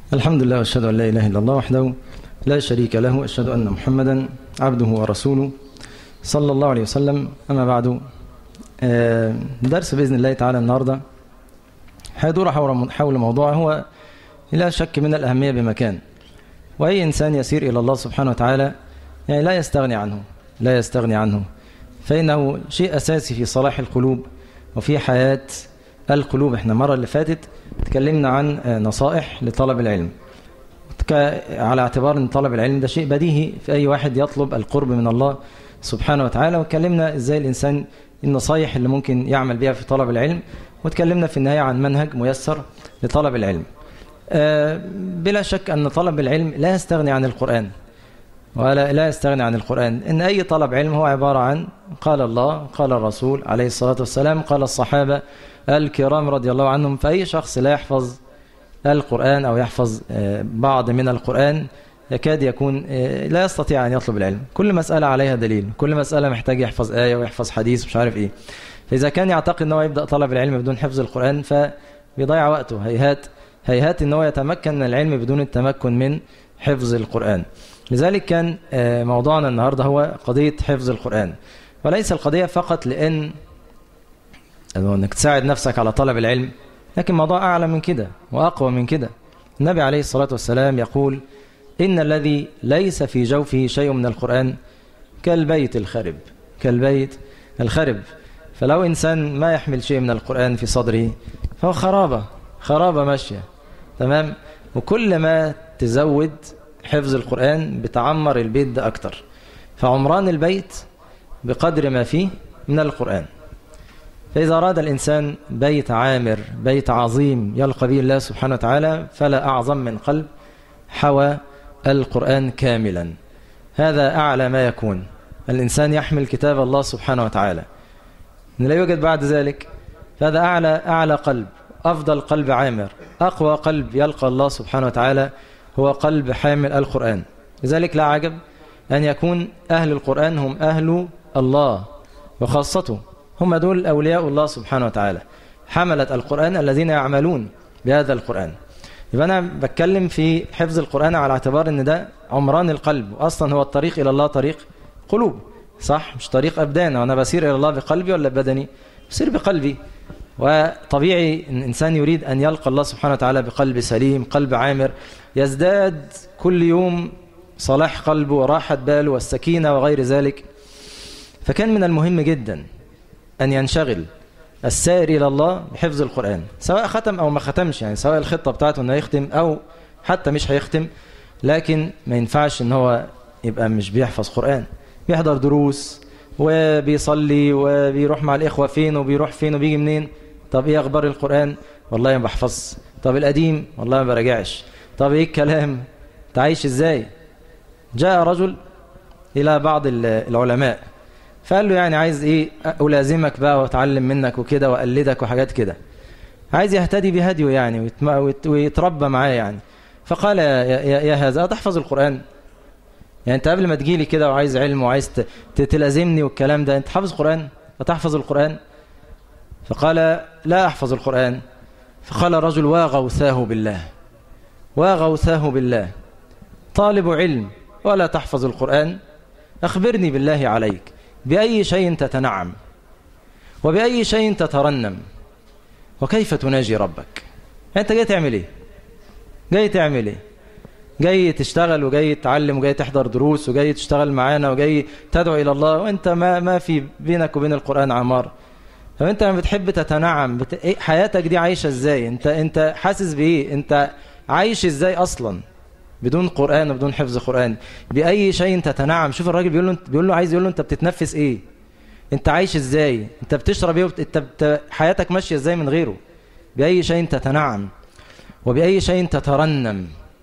الحمد لله واشهد ان لا اله الا الله وحده لا شريك له واشهد ان محمدا عبده ورسوله صلى الله عليه وسلم اما بعد آه، درس باذن الله تعالى النهارده هيدور حول حول موضوع هو لا شك من الاهميه بمكان واي انسان يسير الى الله سبحانه وتعالى يعني لا يستغني عنه لا يستغني عنه فانه شيء اساسي في صلاح القلوب وفي حياه القلوب احنا المره اللي فاتت تكلمنا عن نصائح لطلب العلم على اعتبار ان طلب العلم ده شيء بديهي في اي واحد يطلب القرب من الله سبحانه وتعالى واتكلمنا ازاي الانسان النصائح اللي ممكن يعمل بها في طلب العلم وتكلمنا في النهايه عن منهج ميسر لطلب العلم بلا شك ان طلب العلم لا يستغني عن القران ولا لا يستغني عن القرآن إن أي طلب علم هو عبارة عن قال الله قال الرسول عليه الصلاة والسلام قال الصحابة الكرام رضي الله عنهم فأي شخص لا يحفظ القرآن أو يحفظ بعض من القرآن يكاد يكون لا يستطيع أن يطلب العلم كل مسألة عليها دليل كل مسألة محتاج يحفظ آية ويحفظ حديث مش عارف إيه فإذا كان يعتقد أنه يبدأ طلب العلم بدون حفظ القرآن فبيضيع وقته هيهات هيهات أنه يتمكن من العلم بدون التمكن من حفظ القرآن لذلك كان موضوعنا النهاردة هو قضية حفظ القرآن وليس القضية فقط لأن أنك تساعد نفسك على طلب العلم لكن موضوع أعلى من كده وأقوى من كده النبي عليه الصلاة والسلام يقول إن الذي ليس في جوفه شيء من القرآن كالبيت الخرب كالبيت الخرب فلو إنسان ما يحمل شيء من القرآن في صدره فهو خرابة خرابة ماشية تمام وكل ما تزود حفظ القرآن بتعمر البيت ده أكتر فعمران البيت بقدر ما فيه من القرآن فإذا أراد الإنسان بيت عامر بيت عظيم يلقى به الله سبحانه وتعالى فلا أعظم من قلب حوى القرآن كاملا هذا أعلى ما يكون الإنسان يحمل كتاب الله سبحانه وتعالى لا يوجد بعد ذلك فهذا أعلى, أعلى قلب أفضل قلب عامر أقوى قلب يلقى الله سبحانه وتعالى هو قلب حامل القرآن لذلك لا عجب أن يكون أهل القرآن هم أهل الله وخاصته هم دول أولياء الله سبحانه وتعالى حملة القرآن الذين يعملون بهذا القرآن يبقى أنا بتكلم في حفظ القرآن على اعتبار أن ده عمران القلب وأصلا هو الطريق إلى الله طريق قلوب صح مش طريق أبدان وأنا بسير إلى الله بقلبي ولا ببدني بسير بقلبي وطبيعي أن الإنسان يريد أن يلقى الله سبحانه وتعالى بقلب سليم قلب عامر يزداد كل يوم صلاح قلبه وراحة باله والسكينة وغير ذلك فكان من المهم جدا أن ينشغل السائر إلى الله بحفظ القرآن سواء ختم أو ما ختمش يعني سواء الخطة بتاعته أنه يختم أو حتى مش هيختم لكن ما ينفعش أن هو يبقى مش بيحفظ قرآن بيحضر دروس وبيصلي وبيروح مع الإخوة فين وبيروح فين وبيجي منين طب إيه أخبار القرآن والله ما بحفظ طب القديم والله ما براجعش طب إيه الكلام تعيش إزاي جاء رجل إلى بعض العلماء فقال له يعني عايز إيه ألازمك بقى وأتعلم منك وكده وأقلدك وحاجات كده عايز يهتدي بهديه يعني ويتربى معاه يعني فقال يا, يا, يا هذا تحفظ القرآن يعني انت قبل ما تجيلي كده وعايز علم وعايز تلازمني والكلام ده انت حافظ قرآن وتحفظ القرآن فقال لا أحفظ القرآن فقال الرجل واغوثاه بالله واغوثاه بالله طالب علم ولا تحفظ القرآن أخبرني بالله عليك بأي شيء تتنعم وبأي شيء تترنم وكيف تناجي ربك انت جاي تعمل ايه جاي تعمل ايه جاي تشتغل وجاي تتعلم وجاي تحضر دروس وجاي تشتغل معانا وجاي تدعو إلى الله وانت ما ما في بينك وبين القرآن عمار فانت لما بتحب تتنعم بت... إيه حياتك دي عايشة ازاي انت انت حاسس بايه انت عايش ازاي اصلا بدون قرآن وبدون حفظ قرآن بأي شيء تتنعم شوف الراجل بيقول له بيقول له عايز يقول له انت بتتنفس ايه انت عايش ازاي انت بتشرب ايه وبت... انت بت... حياتك ماشية ازاي من غيره بأي شيء تتنعم وبأي شيء تترنم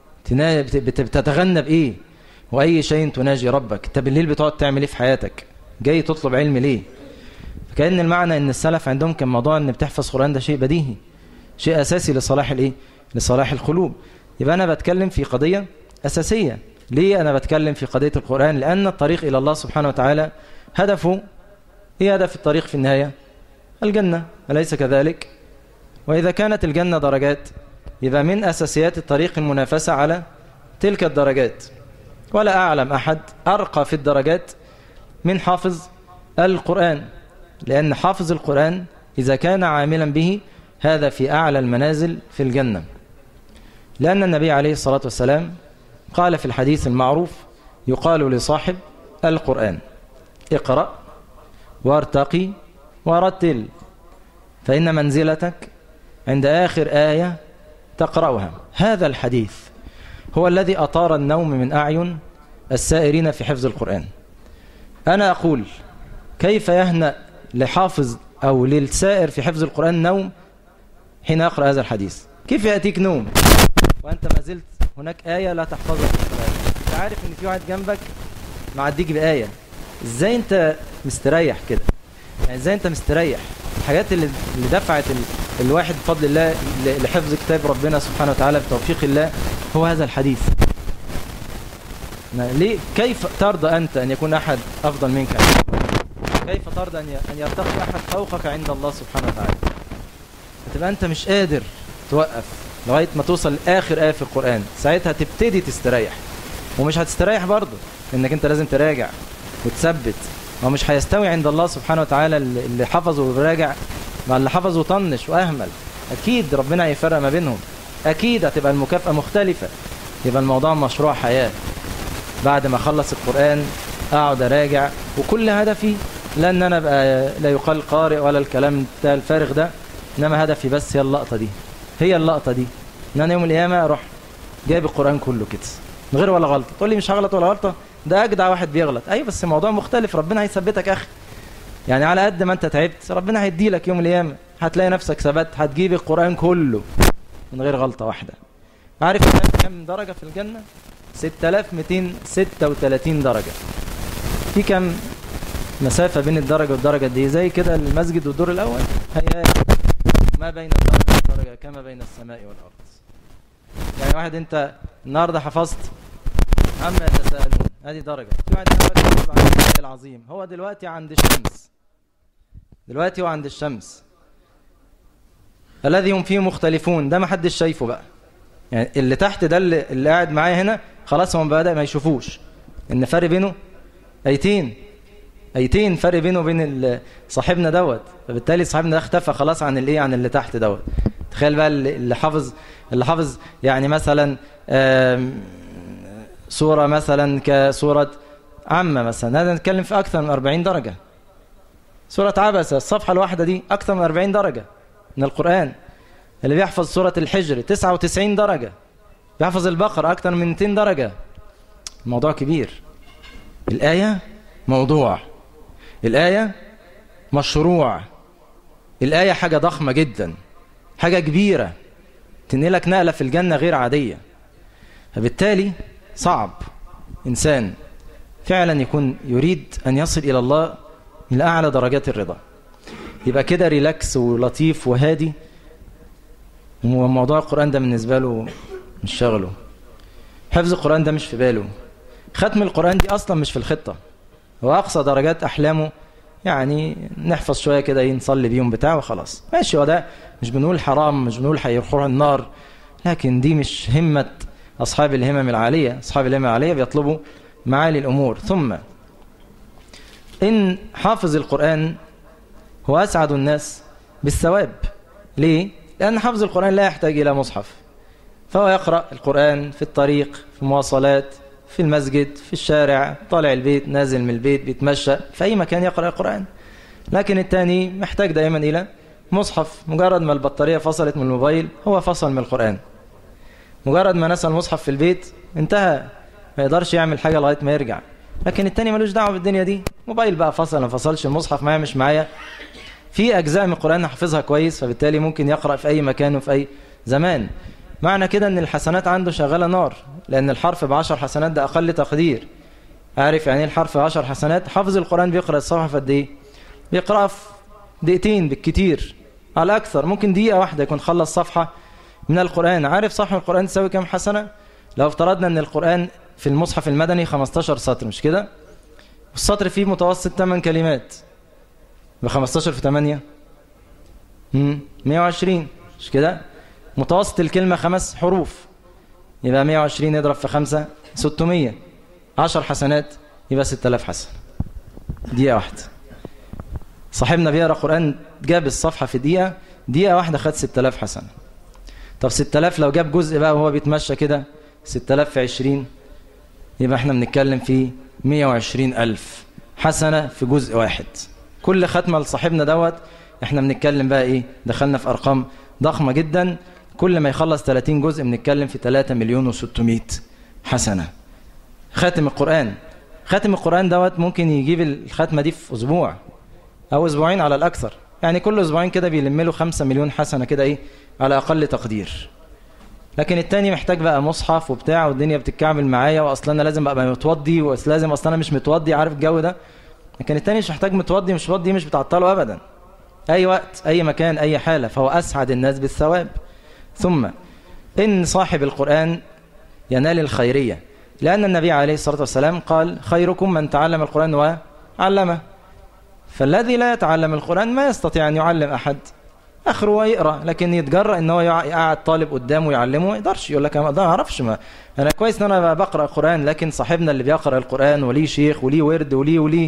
بتتغنى بإيه وأي شيء تناجي ربك أنت بالليل بتقعد تعمل إيه في حياتك جاي تطلب علم ليه فكأن المعنى أن السلف عندهم كان موضوع أن بتحفظ قرآن ده شيء بديهي شيء أساسي لصلاح الإيه لصلاح القلوب يبقى أنا بتكلم في قضية أساسية ليه أنا بتكلم في قضية القرآن لأن الطريق إلى الله سبحانه وتعالى هدفه إيه هدف الطريق في النهاية الجنة أليس كذلك وإذا كانت الجنة درجات يبقى من أساسيات الطريق المنافسة على تلك الدرجات ولا أعلم أحد أرقى في الدرجات من حافظ القرآن لأن حافظ القرآن إذا كان عاملا به هذا في أعلى المنازل في الجنة لأن النبي عليه الصلاة والسلام قال في الحديث المعروف يقال لصاحب القرآن اقرأ وارتقي ورتل فإن منزلتك عند آخر آية تقرأها هذا الحديث هو الذي أطار النوم من أعين السائرين في حفظ القرآن أنا أقول كيف يهنأ لحافظ أو للسائر في حفظ القرآن نوم حين يقرأ هذا الحديث كيف يأتيك نوم وأنت ما زلت هناك آية لا تحفظها في القرآن أنت عارف أن في واحد جنبك معديك بآية إزاي أنت مستريح كده يعني إزاي أنت مستريح الحاجات اللي, اللي دفعت الواحد بفضل الله لحفظ كتاب ربنا سبحانه وتعالى بتوفيق الله هو هذا الحديث ليه كيف ترضى أنت أن يكون أحد أفضل منك كيف ترضى أن يرتقي أحد فوقك عند الله سبحانه وتعالى تبقى أنت مش قادر توقف لغاية ما توصل لآخر آية في القرآن ساعتها تبتدي تستريح ومش هتستريح برضه انك انت لازم تراجع وتثبت هو مش هيستوي عند الله سبحانه وتعالى اللي حفظ وراجع مع اللي حفظ وطنش واهمل اكيد ربنا هيفرق ما بينهم اكيد هتبقى المكافأة مختلفة يبقى الموضوع مشروع حياة بعد ما اخلص القرآن اقعد اراجع وكل هدفي لا ان انا ابقى لا يقال قارئ ولا الكلام ده الفارغ ده انما هدفي بس هي اللقطة دي هي اللقطة دي ان انا يوم القيامة اروح جايب القرآن كله كده من غير ولا غلطة تقول لي مش هغلط ولا غلطة ده اجدع واحد بيغلط ايوه بس الموضوع مختلف ربنا هيثبتك اخي يعني على قد ما انت تعبت ربنا هيدي لك يوم القيامة هتلاقي نفسك ثبت هتجيب القرآن كله من غير غلطة واحدة عارف كم درجة في الجنة 6236 درجة في كم مسافة بين الدرجة والدرجة دي زي كده المسجد والدور الأول هي ما بين الدرجة والدرجة كما بين السماء والأرض يعني واحد انت النهاردة حفظت عما يتساءلون هذه درجة في واحد حفظ عن الله العظيم هو دلوقتي عند الشمس دلوقتي هو عند الشمس الذي هم فيه مختلفون ده ما حدش شايفه بقى يعني اللي تحت ده اللي, اللي قاعد معايا هنا خلاص هم بدأ ما يشوفوش ان فرق بينه ايتين ايتين فرق بينه وبين صاحبنا دوت فبالتالي صاحبنا ده اختفى خلاص عن الايه عن اللي تحت دوت تخيل بقى اللي حافظ اللي حافظ يعني مثلا سورة مثلا كسورة عامة مثلا هذا نتكلم في أكثر من 40 درجة سورة عبسة الصفحة الواحدة دي أكثر من 40 درجة من القرآن اللي بيحفظ سورة الحجر 99 درجة بيحفظ البقرة أكثر من 200 درجة الموضوع كبير الآية موضوع الآية مشروع الآية حاجة ضخمة جدا حاجة كبيرة تنقلك نقلة في الجنة غير عادية فبالتالي صعب إنسان فعلا يكون يريد أن يصل إلى الله من أعلى درجات الرضا يبقى كده ريلاكس ولطيف وهادي وموضوع القرآن ده بالنسبة له مش شغله حفظ القرآن ده مش في باله ختم القرآن دي أصلا مش في الخطة هو أقصى درجات أحلامه يعني نحفظ شوية كده نصلي بيهم بتاعه وخلاص ماشي هو ده مش بنقول حرام مش بنقول هيروحوا النار لكن دي مش همة أصحاب الهمم العالية أصحاب الهمم العالية بيطلبوا معالي الأمور ثم إن حافظ القرآن هو أسعد الناس بالثواب ليه؟ لأن حافظ القرآن لا يحتاج إلى مصحف فهو يقرأ القرآن في الطريق في المواصلات في المسجد في الشارع طالع البيت نازل من البيت بيتمشى في أي مكان يقرأ القرآن لكن الثاني محتاج دائما إلى مصحف مجرد ما البطارية فصلت من الموبايل هو فصل من القرآن مجرد ما نسى المصحف في البيت انتهى ما يقدرش يعمل حاجة لغاية ما يرجع لكن التاني ملوش دعوة بالدنيا دي موبايل بقى فصل ما فصلش المصحف معايا مش معايا في أجزاء من القرآن حافظها كويس فبالتالي ممكن يقرأ في أي مكان وفي أي زمان معنى كده أن الحسنات عنده شغالة نار لأن الحرف بعشر حسنات ده أقل تقدير عارف يعني ايه الحرف بعشر حسنات حافظ القرآن بيقرأ الصفحة في قد إيه بيقرأ في دقيقتين بالكتير على أكثر ممكن دقيقة واحدة يكون خلص صفحة من القرآن عارف صفحة القرآن تساوي كم حسنة لو افترضنا أن القرآن في المصحف المدني 15 سطر مش كده والسطر فيه متوسط 8 كلمات ب 15 في 8 امم 120 مش كده متوسط الكلمة خمس حروف يبقى 120 يضرب في خمسة 600 10 حسنات يبقى 6000 حسنة دقيقة واحدة صاحبنا بيقرأ قرآن جاب الصفحة في دقيقة دقيقة واحدة خد 6000 حسنة طب 6000 لو جاب جزء بقى وهو بيتمشى كده 6000 في 20 يبقى احنا بنتكلم في 120000 حسنة في جزء واحد كل ختمة لصاحبنا دوت احنا بنتكلم بقى ايه دخلنا في ارقام ضخمة جدا كل ما يخلص 30 جزء بنتكلم في 3 مليون و600 حسنة خاتم القرآن خاتم القرآن دوت ممكن يجيب الختمة دي في أسبوع أو أسبوعين على الأكثر يعني كل أسبوعين كده بيلم له 5 مليون حسنة كده إيه على أقل تقدير لكن التاني محتاج بقى مصحف وبتاع والدنيا بتتكعبل معايا واصلا انا لازم ابقى متوضي ولازم اصلا انا مش متوضي عارف الجو ده لكن التاني مش محتاج متوضي مش متوضي مش بتعطله ابدا اي وقت اي مكان اي حاله فهو اسعد الناس بالثواب ثم ان صاحب القران ينال الخيريه لان النبي عليه الصلاه والسلام قال خيركم من تعلم القران وعلمه فالذي لا يتعلم القران ما يستطيع ان يعلم احد اخره يقرا لكن يتجرأ ان هو يقعد طالب قدامه ويعلمه ما يقدرش يقول لك انا ما اعرفش ما انا كويس ان انا بقرا قران لكن صاحبنا اللي بيقرا القران وليه شيخ وليه ورد وليه وليه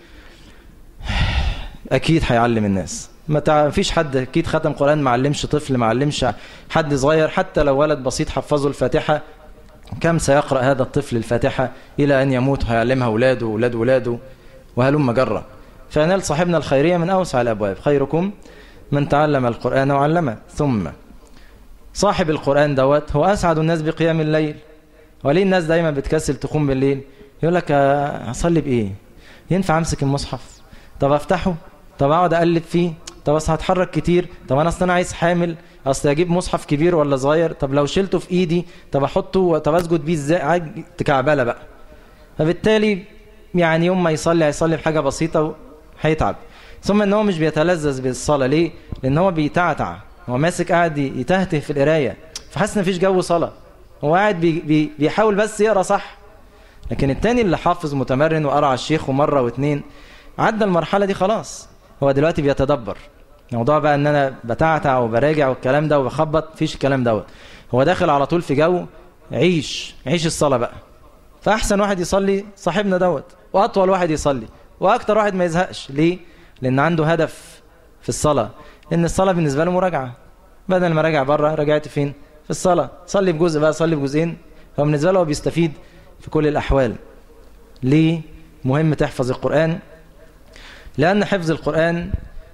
اكيد هيعلم الناس ما فيش حد اكيد ختم قران ما علمش طفل ما علمش حد صغير حتى لو ولد بسيط حفظه الفاتحه كم سيقرا هذا الطفل الفاتحه الى ان يموت هيعلمها اولاده واولاد اولاده وهلم جره فينال صاحبنا الخيريه من اوسع الابواب خيركم من تعلم القرآن وعلمه ثم صاحب القرآن دوت هو أسعد الناس بقيام الليل وليه الناس دايما بتكسل تقوم بالليل يقول لك أصلي بإيه ينفع أمسك المصحف طب أفتحه طب أقعد أقلب فيه طب أصل هتحرك كتير طب أنا أصلا عايز حامل أصل أجيب مصحف كبير ولا صغير طب لو شلته في إيدي طب أحطه طب أسجد بيه إزاي تكعبلة بقى فبالتالي يعني يوم ما يصلي هيصلي بحاجة بسيطة هيتعب ثم ان هو مش بيتلذذ بالصلاه ليه لان هو بيتعتع هو ماسك قاعد يتهته في القرايه فحاسس ان مفيش جو صلاه هو قاعد بي بي بيحاول بس يقرا صح لكن التاني اللي حافظ متمرن وقرا على الشيخ ومره واثنين عدى المرحله دي خلاص هو دلوقتي بيتدبر الموضوع بقى ان انا بتعتع وبراجع والكلام ده وبخبط مفيش الكلام دوت هو داخل على طول في جو عيش عيش الصلاه بقى فاحسن واحد يصلي صاحبنا دوت واطول واحد يصلي واكتر واحد ما يزهقش ليه لأن عنده هدف في الصلاة لأن الصلاة بالنسبة له مراجعة بدل ما راجع بره رجعت فين في الصلاة صلي بجزء بقى صلي بجزئين هو بالنسبة له هو بيستفيد في كل الأحوال ليه مهم تحفظ القرآن لأن حفظ القرآن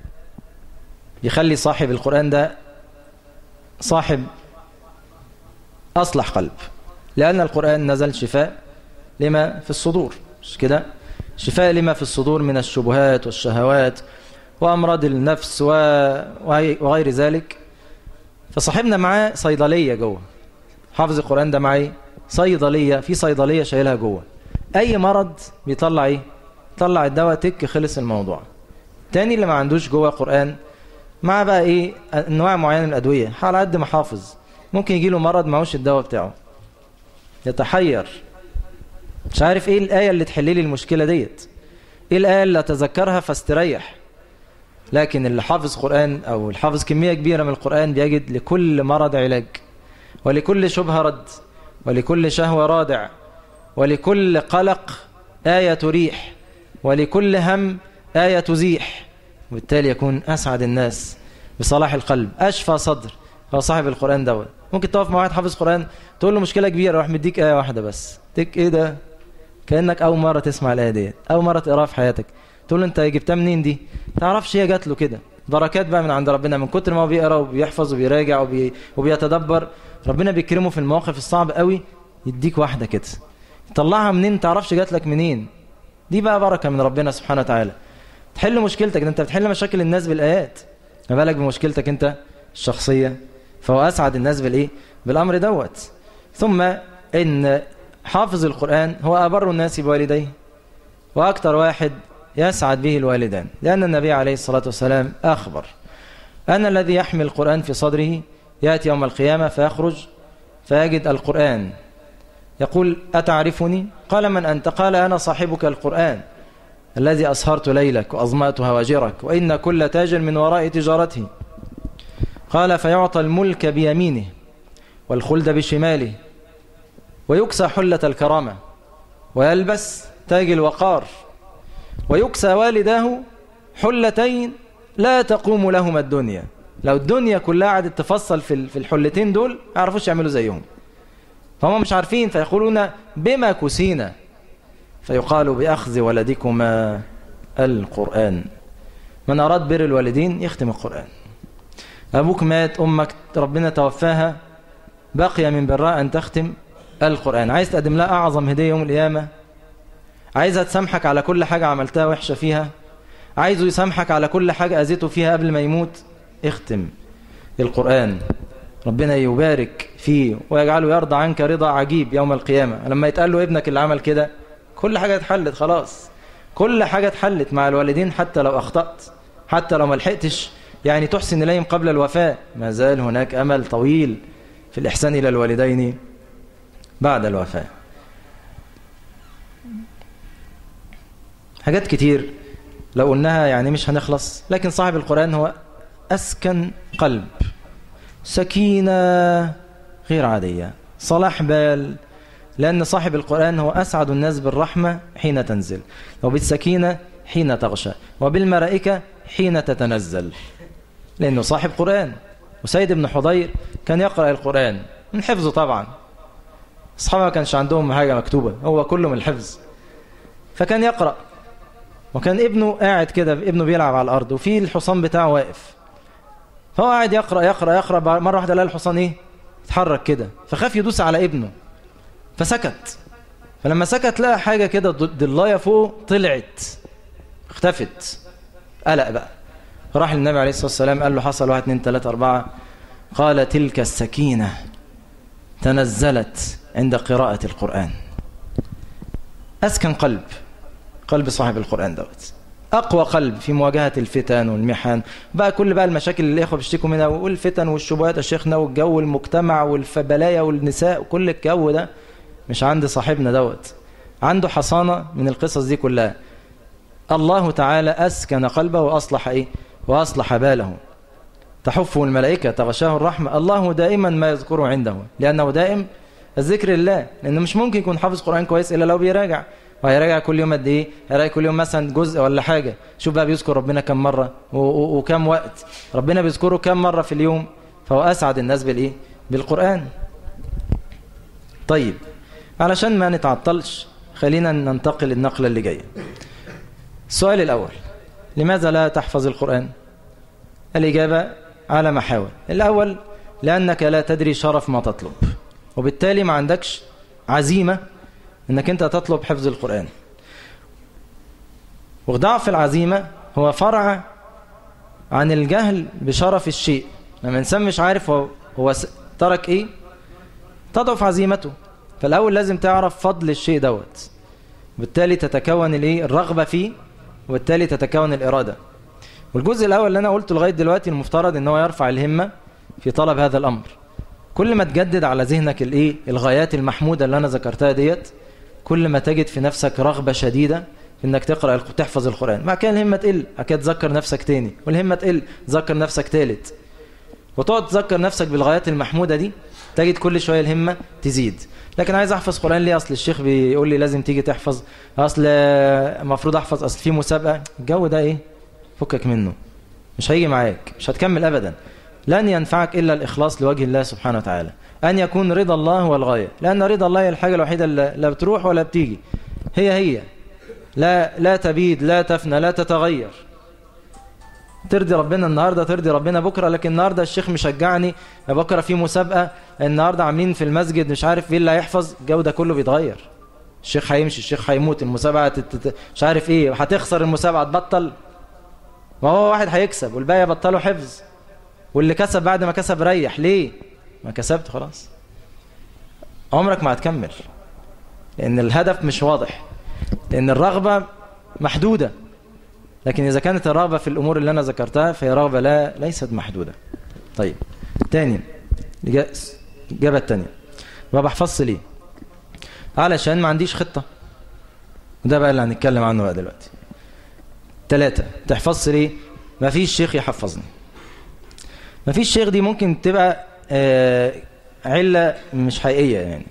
يخلي صاحب القرآن ده صاحب أصلح قلب لأن القرآن نزل شفاء لما في الصدور مش كده شفاء لما في الصدور من الشبهات والشهوات وأمراض النفس وغير ذلك فصاحبنا معاه صيدلية جوه حافظ القرآن ده معاه صيدلية في صيدلية شايلها جوه أي مرض بيطلع إيه؟ طلع الدواء تك خلص الموضوع تاني اللي ما عندوش جوه قرآن مع بقى إيه أنواع معينة من الأدوية على قد ما حافظ ممكن يجي له مرض معهوش الدواء بتاعه يتحير مش عارف ايه الآية اللي تحل لي المشكلة ديت ايه الآية اللي اتذكرها فاستريح لكن اللي حافظ قرآن او الحافظ كمية كبيرة من القرآن بيجد لكل مرض علاج ولكل شبهة رد ولكل شهوة رادع ولكل قلق آية تريح ولكل هم آية تزيح وبالتالي يكون أسعد الناس بصلاح القلب أشفى صدر هو صاحب القرآن دوت ممكن تقف مع واحد حافظ قرآن تقول له مشكلة كبيرة راح مديك آية واحدة بس تك ايه ده كانك اول مره تسمع الايه ديت اول مره تقراها في حياتك تقول له انت جبتها منين دي تعرفش هي جات له كده بركات بقى من عند ربنا من كتر ما هو بيقرا وبيحفظ وبيراجع وبي... وبيتدبر ربنا بيكرمه في المواقف الصعبه قوي يديك واحده كده يطلعها منين تعرفش جات لك منين دي بقى بركه من ربنا سبحانه وتعالى تحل مشكلتك ده انت بتحل مشاكل الناس بالايات ما بالك بمشكلتك انت الشخصيه فهو اسعد الناس بالايه بالامر دوت ثم ان حافظ القرآن هو أبر الناس بوالديه وأكثر واحد يسعد به الوالدان لأن النبي عليه الصلاة والسلام أخبر أن الذي يحمل القرآن في صدره يأتي يوم القيامة فيخرج فيجد القرآن يقول أتعرفني؟ قال من أنت؟ قال أنا صاحبك القرآن الذي أسهرت ليلك وأظمأت هواجرك وإن كل تاجر من وراء تجارته قال فيعطى الملك بيمينه والخلد بشماله ويكسى حلة الكرامة ويلبس تاج الوقار ويكسى والداه حلتين لا تقوم لهما الدنيا لو الدنيا كلها قعدت تفصل في في الحلتين دول ما يعرفوش يعملوا زيهم فهم مش عارفين فيقولون بما كسينا فيقال بأخذ ولدكما القرآن من أراد بر الوالدين يختم القرآن أبوك مات أمك ربنا توفاها بقي من براء أن تختم القرآن عايز تقدم لها أعظم هدية يوم القيامة عايزها تسامحك على كل حاجة عملتها وحشة فيها عايزه يسامحك على كل حاجة أذيته فيها قبل ما يموت اختم القرآن ربنا يبارك فيه ويجعله يرضى عنك رضا عجيب يوم القيامة لما يتقال له ابنك اللي عمل كده كل حاجة اتحلت خلاص كل حاجة اتحلت مع الوالدين حتى لو أخطأت حتى لو ما لحقتش يعني تحسن إليهم قبل الوفاة ما زال هناك أمل طويل في الإحسان إلى الوالدين بعد الوفاة حاجات كتير لو قلناها يعني مش هنخلص لكن صاحب القرآن هو أسكن قلب سكينة غير عادية صلاح بال لأن صاحب القرآن هو أسعد الناس بالرحمة حين تنزل وبالسكينة حين تغشى وبالملائكة حين تتنزل لأنه صاحب قرآن وسيد بن حضير كان يقرأ القرآن من حفظه طبعا أصحابه ما كانش عندهم حاجة مكتوبة هو كله من الحفظ فكان يقرأ وكان ابنه قاعد كده ابنه بيلعب على الأرض وفي الحصان بتاعه واقف فهو قاعد يقرأ يقرأ يقرأ مرة واحدة لقى الحصان ايه اتحرك كده فخاف يدوس على ابنه فسكت فلما سكت لقى حاجة كده ضلاية فوق طلعت اختفت قلق بقى راح للنبي عليه الصلاة والسلام قال له حصل واحد اتنين تلاتة أربعة قال تلك السكينة تنزلت عند قراءة القرآن أسكن قلب قلب صاحب القرآن دوت أقوى قلب في مواجهة الفتن والمحن بقى كل بقى المشاكل اللي الإخوة بيشتكوا منها والفتن والشبهات يا شيخنا والجو المجتمع والبلايا والنساء وكل الجو ده مش عند صاحبنا دوت عنده حصانة من القصص دي كلها الله تعالى أسكن قلبه وأصلح إيه وأصلح باله تحفه الملائكة تغشاه الرحمة الله دائما ما يذكره عنده لأنه دائم الذكر لله لأنه مش ممكن يكون حافظ قرآن كويس إلا لو بيراجع وهيراجع كل يوم قد ايه هيراجع كل يوم مثلا جزء ولا حاجة شوف بقى بيذكر ربنا كم مرة وكم وقت ربنا بيذكره كم مرة في اليوم فهو أسعد الناس بالإيه بالقرآن طيب علشان ما نتعطلش خلينا ننتقل النقلة اللي جاية السؤال الأول لماذا لا تحفظ القرآن الإجابة على محاور الأول لأنك لا تدري شرف ما تطلب وبالتالي ما عندكش عزيمة انك انت تطلب حفظ القرآن وضعف العزيمة هو فرع عن الجهل بشرف الشيء لما الإنسان مش عارف هو, هو ترك ايه تضعف عزيمته فالأول لازم تعرف فضل الشيء دوت بالتالي تتكون الايه الرغبة فيه وبالتالي تتكون الإرادة والجزء الأول اللي أنا قلته لغاية دلوقتي المفترض ان هو يرفع الهمة في طلب هذا الأمر كل ما تجدد على ذهنك الايه الغايات المحمودة اللي أنا ذكرتها ديت كل ما تجد في نفسك رغبة شديدة في انك تقرأ تحفظ القرآن مع كده الهمة تقل كده تذكر نفسك تاني والهمة تقل تذكر نفسك تالت وتقعد تذكر نفسك بالغايات المحمودة دي تجد كل شوية الهمة تزيد لكن عايز احفظ قرآن ليه اصل الشيخ بيقول لي لازم تيجي تحفظ اصل المفروض احفظ اصل في مسابقة الجو ده ايه فكك منه مش هيجي معاك مش هتكمل ابدا لن ينفعك الا الاخلاص لوجه الله سبحانه وتعالى أن يكون رضا الله هو الغاية لأن رضا الله هي الحاجة الوحيدة اللي لا بتروح ولا بتيجي هي هي لا لا تبيد لا تفنى لا تتغير ترضي ربنا النهاردة ترضي ربنا بكرة لكن النهاردة الشيخ مشجعني بكرة في مسابقة النهاردة عاملين في المسجد مش عارف ايه اللي هيحفظ الجو ده كله بيتغير الشيخ هيمشي الشيخ هيموت المسابقة تت... مش عارف ايه هتخسر المسابقة تبطل وهو واحد هيكسب والباقي يبطلوا حفظ واللي كسب بعد ما كسب ريح ليه ما كسبت خلاص عمرك ما هتكمل لأن الهدف مش واضح لأن الرغبة محدودة لكن إذا كانت الرغبة في الأمور اللي أنا ذكرتها فهي رغبة لا ليست محدودة طيب تاني الإجابة التانية ما بحفظش ليه علشان ما عنديش خطة وده بقى اللي هنتكلم عنه بقى دلوقتي ثلاثة تحفظش ليه ما فيش شيخ يحفظني مفيش شيخ دي ممكن تبقى آه علة مش حقيقية يعني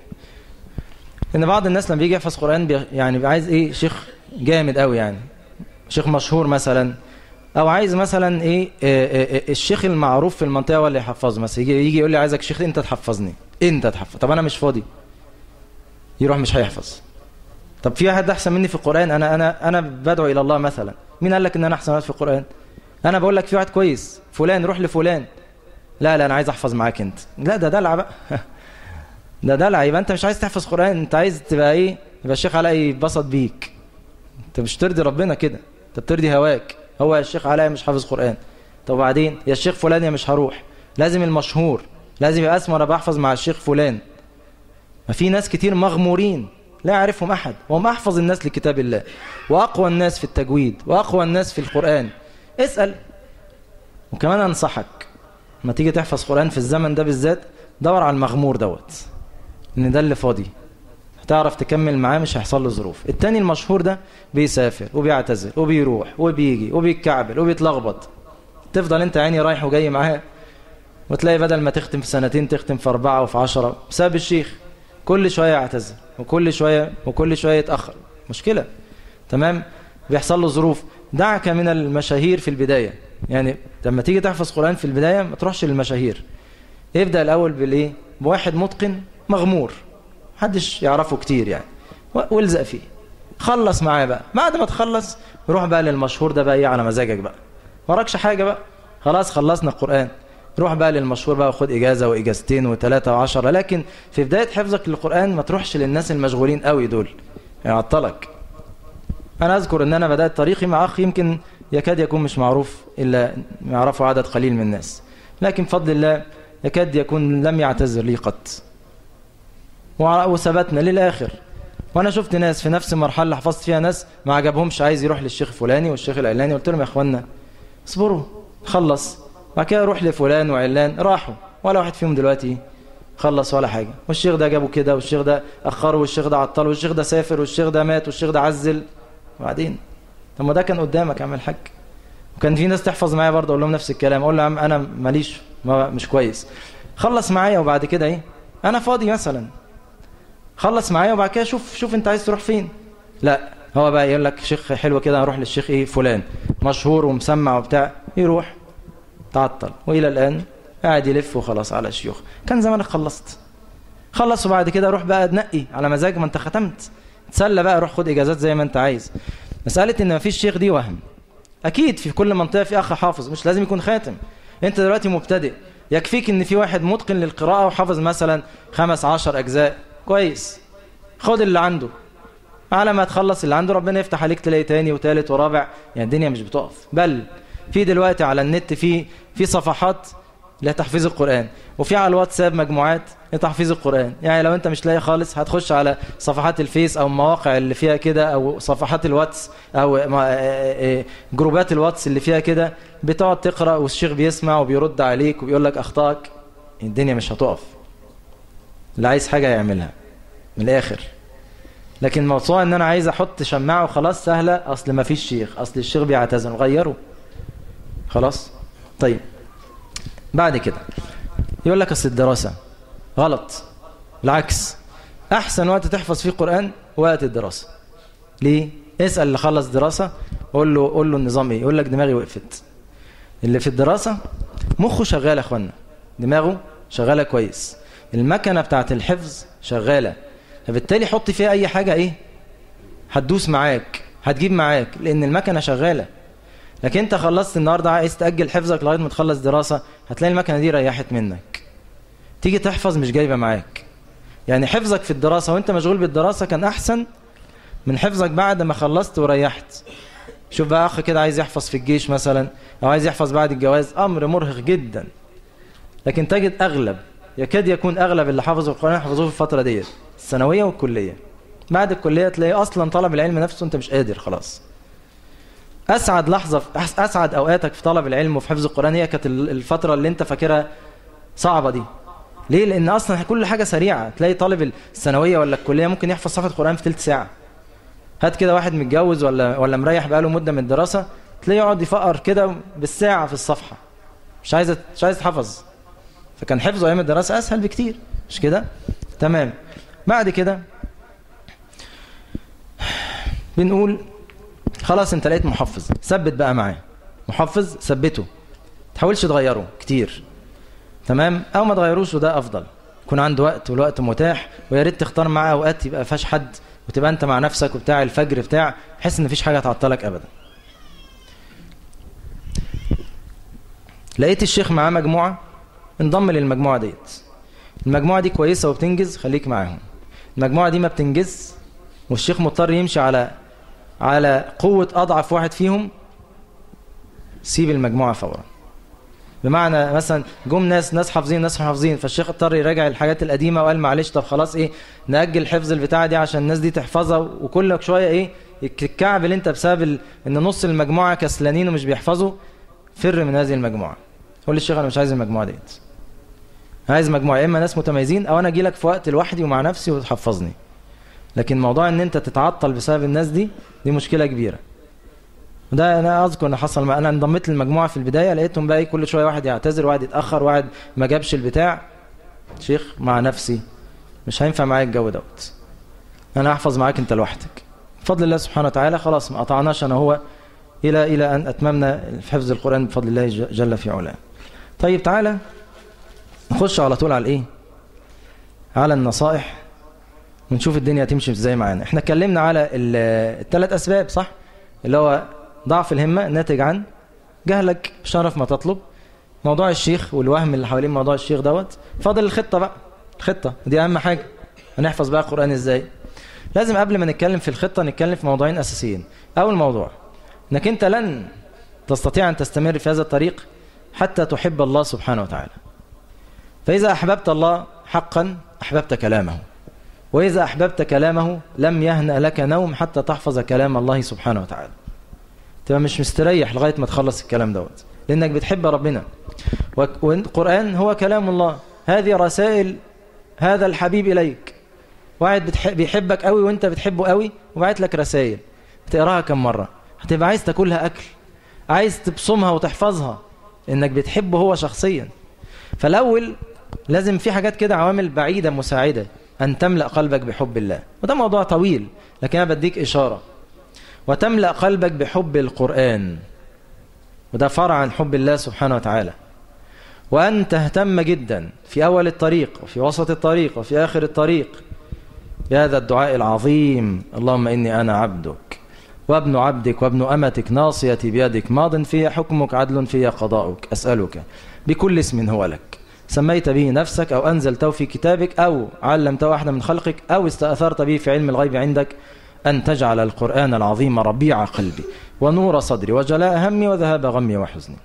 ان بعض الناس لما بيجي يحفظ قرآن بي يعني بيبقى عايز ايه شيخ جامد قوي يعني شيخ مشهور مثلا او عايز مثلا ايه آه آه الشيخ المعروف في المنطقة هو اللي يحفظه مثلا يجي, يجي يقول لي عايزك شيخ انت تحفظني انت تحفظ طب انا مش فاضي يروح مش هيحفظ طب في واحد احسن مني في القرآن انا انا انا بدعو الى الله مثلا مين قال لك ان انا احسن واحد في القرآن انا بقول لك في واحد كويس فلان روح لفلان لا لا انا عايز احفظ معاك انت لا ده دلع بقى ده دلع يبقى انت مش عايز تحفظ قرآن انت عايز تبقى ايه يبقى الشيخ علاء يتبسط بيك انت مش ترضي ربنا كده انت بترضي هواك هو يا الشيخ علاء مش حافظ قرآن طب وبعدين يا الشيخ فلان يا مش هروح لازم المشهور لازم يبقى اسمه انا بحفظ مع الشيخ فلان ما في ناس كتير مغمورين لا يعرفهم احد وهم احفظ الناس لكتاب الله واقوى الناس في التجويد واقوى الناس في القرآن اسأل وكمان انصحك ما تيجي تحفظ قرآن في الزمن ده بالذات دور على المغمور دوت ان ده اللي فاضي هتعرف تكمل معاه مش هيحصل له ظروف التاني المشهور ده بيسافر وبيعتزل وبيروح وبيجي وبيتكعبل وبيتلخبط تفضل انت عيني رايح وجاي معاه وتلاقي بدل ما تختم في سنتين تختم في أربعة وفي عشرة بسبب الشيخ كل شوية يعتزل وكل شوية وكل شوية يتأخر مشكلة تمام بيحصل له ظروف دعك من المشاهير في البداية يعني لما تيجي تحفظ قرآن في البداية ما تروحش للمشاهير ابدأ الأول بالإيه بواحد متقن مغمور محدش يعرفه كتير يعني والزق فيه خلص معاه بقى بعد ما تخلص روح بقى للمشهور ده بقى ايه على مزاجك بقى وراكش حاجة بقى خلاص خلصنا القرآن روح بقى للمشهور بقى وخد إجازة وإجازتين وثلاثة وعشرة لكن في بداية حفظك للقرآن ما تروحش للناس المشغولين قوي دول يعطلك أنا أذكر أن أنا بدأت طريقي مع أخ يمكن يكاد يكون مش معروف إلا يعرفه عدد قليل من الناس لكن بفضل الله يكاد يكون لم يعتذر لي قط وثبتنا للآخر وأنا شفت ناس في نفس المرحلة اللي حفظت فيها ناس ما عجبهمش عايز يروح للشيخ فلاني والشيخ العلاني قلت لهم يا أخوانا اصبروا خلص بعد كده روح لفلان وعلان راحوا ولا واحد فيهم دلوقتي خلص ولا حاجة والشيخ ده جابه كده والشيخ ده أخره والشيخ ده عطله والشيخ ده سافر والشيخ ده مات والشيخ ده عزل وبعدين طب ما ده كان قدامك يا عم الحاج وكان في ناس تحفظ معايا برضه اقول لهم نفس الكلام اقول له يا عم انا ماليش ما مش كويس خلص معايا وبعد كده ايه انا فاضي مثلا خلص معايا وبعد كده شوف شوف انت عايز تروح فين لا هو بقى يقول لك شيخ حلو كده اروح للشيخ ايه فلان مشهور ومسمع وبتاع يروح تعطل والى الان قاعد يلف وخلاص على شيوخ كان زمانك خلصت خلص وبعد كده روح بقى تنقي على مزاج ما انت ختمت تسلى بقى روح خد اجازات زي ما انت عايز مساله ان مفيش شيخ دي وهم اكيد في كل منطقه في اخ حافظ مش لازم يكون خاتم انت دلوقتي مبتدئ يكفيك ان في واحد متقن للقراءه وحافظ مثلا خمس عشر اجزاء كويس خد اللي عنده على ما تخلص اللي عنده ربنا يفتح عليك تلاقي تاني وتالت ورابع يعني الدنيا مش بتقف بل في دلوقتي على النت في في صفحات لتحفيظ القرآن وفي على الواتساب مجموعات لتحفيظ القرآن يعني لو انت مش لاقي خالص هتخش على صفحات الفيس او المواقع اللي فيها كده او صفحات الواتس او جروبات الواتس اللي فيها كده بتقعد تقرأ والشيخ بيسمع وبيرد عليك وبيقول لك اخطائك الدنيا مش هتقف اللي عايز حاجة يعملها من الاخر لكن موضوع ان انا عايز احط شماعة وخلاص سهلة اصل ما فيش شيخ اصل الشيخ بيعتزل غيره خلاص طيب بعد كده يقول لك اصل الدراسة غلط العكس احسن وقت تحفظ فيه قرآن وقت الدراسة ليه اسأل اللي خلص دراسة قول له قول له النظام ايه يقول لك دماغي وقفت اللي في الدراسة مخه شغال يا اخوانا دماغه شغالة كويس المكنة بتاعت الحفظ شغالة فبالتالي حط فيها اي حاجة ايه هتدوس معاك هتجيب معاك لان المكنة شغالة لكن انت خلصت النهاردة عايز تأجل حفظك لغاية ما تخلص دراسة هتلاقي المكنة دي ريحت منك تيجي تحفظ مش جايبة معاك يعني حفظك في الدراسة وانت مشغول بالدراسة كان احسن من حفظك بعد ما خلصت وريحت شوف بقى اخ كده عايز يحفظ في الجيش مثلا او عايز يحفظ بعد الجواز امر مرهق جدا لكن تجد اغلب يكاد يكون اغلب اللي حفظوا القرآن حفظوه في الفترة ديت الثانوية والكلية بعد الكلية تلاقي اصلا طلب العلم نفسه انت مش قادر خلاص اسعد لحظة اسعد اوقاتك في طلب العلم وفي حفظ القرآن هي كانت الفترة اللي انت فاكرها صعبة دي ليه لان اصلا كل حاجة سريعة تلاقي طالب الثانوية ولا الكلية ممكن يحفظ صفحة قرآن في ثلث ساعة هات كده واحد متجوز ولا ولا مريح بقاله مدة من الدراسة تلاقيه يقعد يفقر كده بالساعة في الصفحة مش عايزه مش عايز تحفظ فكان حفظه ايام الدراسه اسهل بكتير مش كده تمام بعد كده بنقول خلاص انت لقيت محفظ ثبت بقى معاه محفظ ثبته تحاولش تغيره كتير تمام او ما تغيروش وده افضل يكون عنده وقت والوقت متاح ويا ريت تختار معاه اوقات يبقى فيهاش حد وتبقى انت مع نفسك وبتاع الفجر بتاع بحيث ان مفيش حاجه تعطلك ابدا لقيت الشيخ معاه مجموعه انضم للمجموعه ديت المجموعه دي كويسه وبتنجز خليك معاهم المجموعه دي ما بتنجز والشيخ مضطر يمشي على على قوه اضعف واحد فيهم سيب المجموعه فورا بمعنى مثلا جم ناس ناس حافظين ناس حافظين فالشيخ اضطر يراجع الحاجات القديمه وقال معلش طب خلاص ايه ناجل حفظ البتاعه دي عشان الناس دي تحفظها وكل شويه ايه الكعب اللي انت بسبب ال... ان نص المجموعه كسلانين ومش بيحفظوا فر من هذه المجموعه قول للشيخ انا مش عايز المجموعه ديت عايز مجموعه يا اما ناس متميزين او انا اجي لك في وقت لوحدي ومع نفسي وتحفظني لكن موضوع ان انت تتعطل بسبب الناس دي دي مشكله كبيره وده انا اذكر ان حصل ما انا انضميت للمجموعه في البدايه لقيتهم بقى كل شويه واحد يعتذر واحد يتاخر واحد ما جابش البتاع شيخ مع نفسي مش هينفع معايا الجو دوت انا هحفظ معاك انت لوحدك بفضل الله سبحانه وتعالى خلاص ما قطعناش انا هو الى الى ان اتممنا في حفظ القران بفضل الله جل في علاه طيب تعالى نخش على طول على الايه على النصائح ونشوف الدنيا تمشي ازاي معانا احنا اتكلمنا على الثلاث اسباب صح اللي هو ضعف الهمة ناتج عن جهلك بشرف ما تطلب موضوع الشيخ والوهم اللي حوالين موضوع الشيخ دوت فاضل الخطة بقى الخطة دي أهم حاجة هنحفظ بقى القرآن إزاي لازم قبل ما نتكلم في الخطة نتكلم في موضوعين أساسيين أول موضوع أنك أنت لن تستطيع أن تستمر في هذا الطريق حتى تحب الله سبحانه وتعالى فإذا أحببت الله حقا أحببت كلامه وإذا أحببت كلامه لم يهنأ لك نوم حتى تحفظ كلام الله سبحانه وتعالى تبقى مش مستريح لغاية ما تخلص الكلام دوت لأنك بتحب ربنا والقرآن هو كلام الله هذه رسائل هذا الحبيب إليك واحد بتحب بيحبك قوي وانت بتحبه قوي وبعت لك رسائل تقراها كم مرة هتبقى عايز تاكلها أكل عايز تبصمها وتحفظها انك بتحبه هو شخصيا فالأول لازم في حاجات كده عوامل بعيدة مساعدة أن تملأ قلبك بحب الله وده موضوع طويل لكن أنا بديك إشارة وتملأ قلبك بحب القرآن وده فرع عن حب الله سبحانه وتعالى وأن تهتم جدا في أول الطريق وفي وسط الطريق وفي آخر الطريق بهذا الدعاء العظيم اللهم إني أنا عبدك وابن عبدك وابن أمتك ناصيتي بيدك ماض في حكمك عدل في قضاؤك أسألك بكل اسم هو لك سميت به نفسك أو أنزلته في كتابك أو علمته أحد من خلقك أو استأثرت به في علم الغيب عندك أن تجعل القرآن العظيم ربيع قلبي ونور صدري وجلاء همي وذهاب غمي وحزني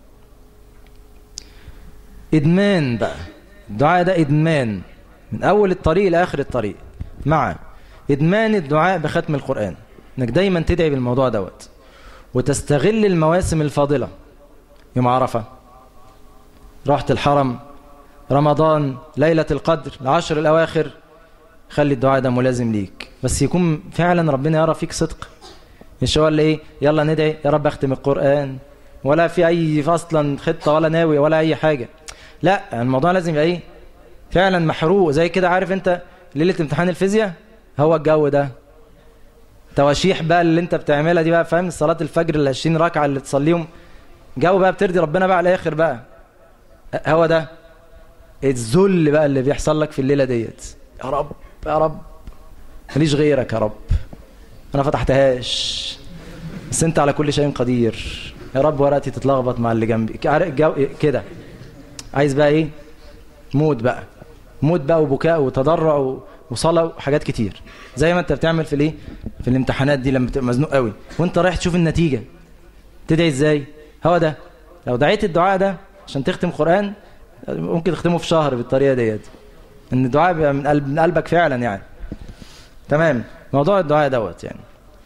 إدمان بقى الدعاء ده إدمان من أول الطريق لآخر الطريق مع إدمان الدعاء بختم القرآن إنك دايما تدعي بالموضوع دوت وتستغل المواسم الفاضلة يوم عرفة رحت الحرم رمضان ليلة القدر العشر الأواخر خلي الدعاء ده ملازم ليك بس يكون فعلا ربنا يرى فيك صدق مش هو اللي ايه يلا ندعي يا رب اختم القرآن ولا في اي اصلا خطة ولا ناوي ولا اي حاجة لا الموضوع لازم يبقى ايه فعلا محروق زي كده عارف انت ليلة امتحان الفيزياء هو الجو ده تواشيح بقى اللي انت بتعملها دي بقى فاهم صلاة الفجر ال 20 ركعة اللي تصليهم جو بقى بترضي ربنا بقى على الاخر بقى هو ده الذل بقى اللي بيحصل لك في الليلة ديت يا رب يا رب ماليش غيرك يا رب انا فتحتهاش بس انت على كل شيء قدير يا رب ورقتي تتلخبط مع اللي جنبي كده عايز بقى ايه موت بقى موت بقى وبكاء وتضرع وصلاة وحاجات كتير زي ما انت بتعمل في الايه في الامتحانات دي لما تبقى مزنوق قوي وانت رايح تشوف النتيجة تدعي ازاي هو ده لو دعيت الدعاء ده عشان تختم قرآن ممكن تختمه في شهر بالطريقة ديت ان الدعاء بيبقى من قلب من قلبك فعلا يعني تمام موضوع الدعاء دوت يعني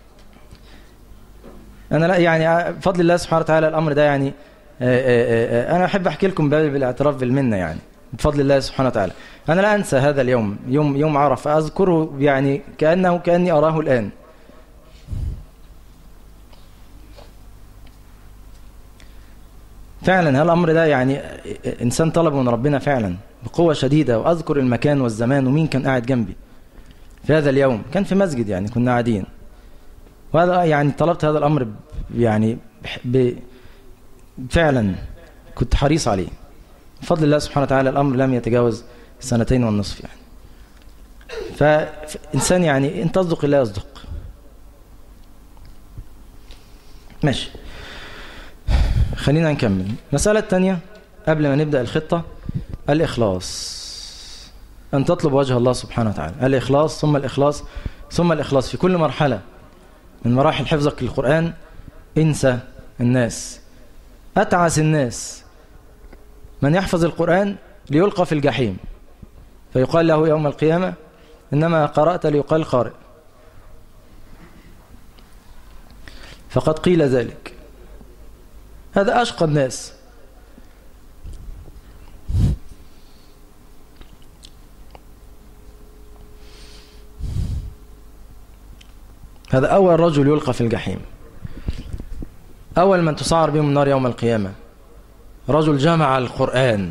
انا لا يعني بفضل الله سبحانه وتعالى الامر ده يعني آآ آآ انا احب احكي لكم بالاعتراف بالمنه يعني بفضل الله سبحانه وتعالى انا لا انسى هذا اليوم يوم يوم عرفه اذكره يعني كانه كاني اراه الان فعلا هذا الأمر ده يعني إنسان طلبه من ربنا فعلا بقوة شديدة وأذكر المكان والزمان ومين كان قاعد جنبي في هذا اليوم كان في مسجد يعني كنا قاعدين وهذا يعني طلبت هذا الأمر يعني ب فعلا كنت حريص عليه بفضل الله سبحانه وتعالى الأمر لم يتجاوز سنتين والنصف يعني فإنسان يعني إن تصدق الله يصدق ماشي خلينا نكمل مسألة تانية قبل ما نبدأ الخطة الإخلاص أن تطلب وجه الله سبحانه وتعالى الإخلاص ثم الإخلاص ثم الإخلاص في كل مرحلة من مراحل حفظك للقرآن انسى الناس أتعس الناس من يحفظ القرآن ليلقى في الجحيم فيقال له يوم القيامة إنما قرأت ليقال قارئ فقد قيل ذلك هذا أشقى الناس هذا أول رجل يلقى في الجحيم أول من تسعر بهم النار يوم القيامة رجل جمع القرآن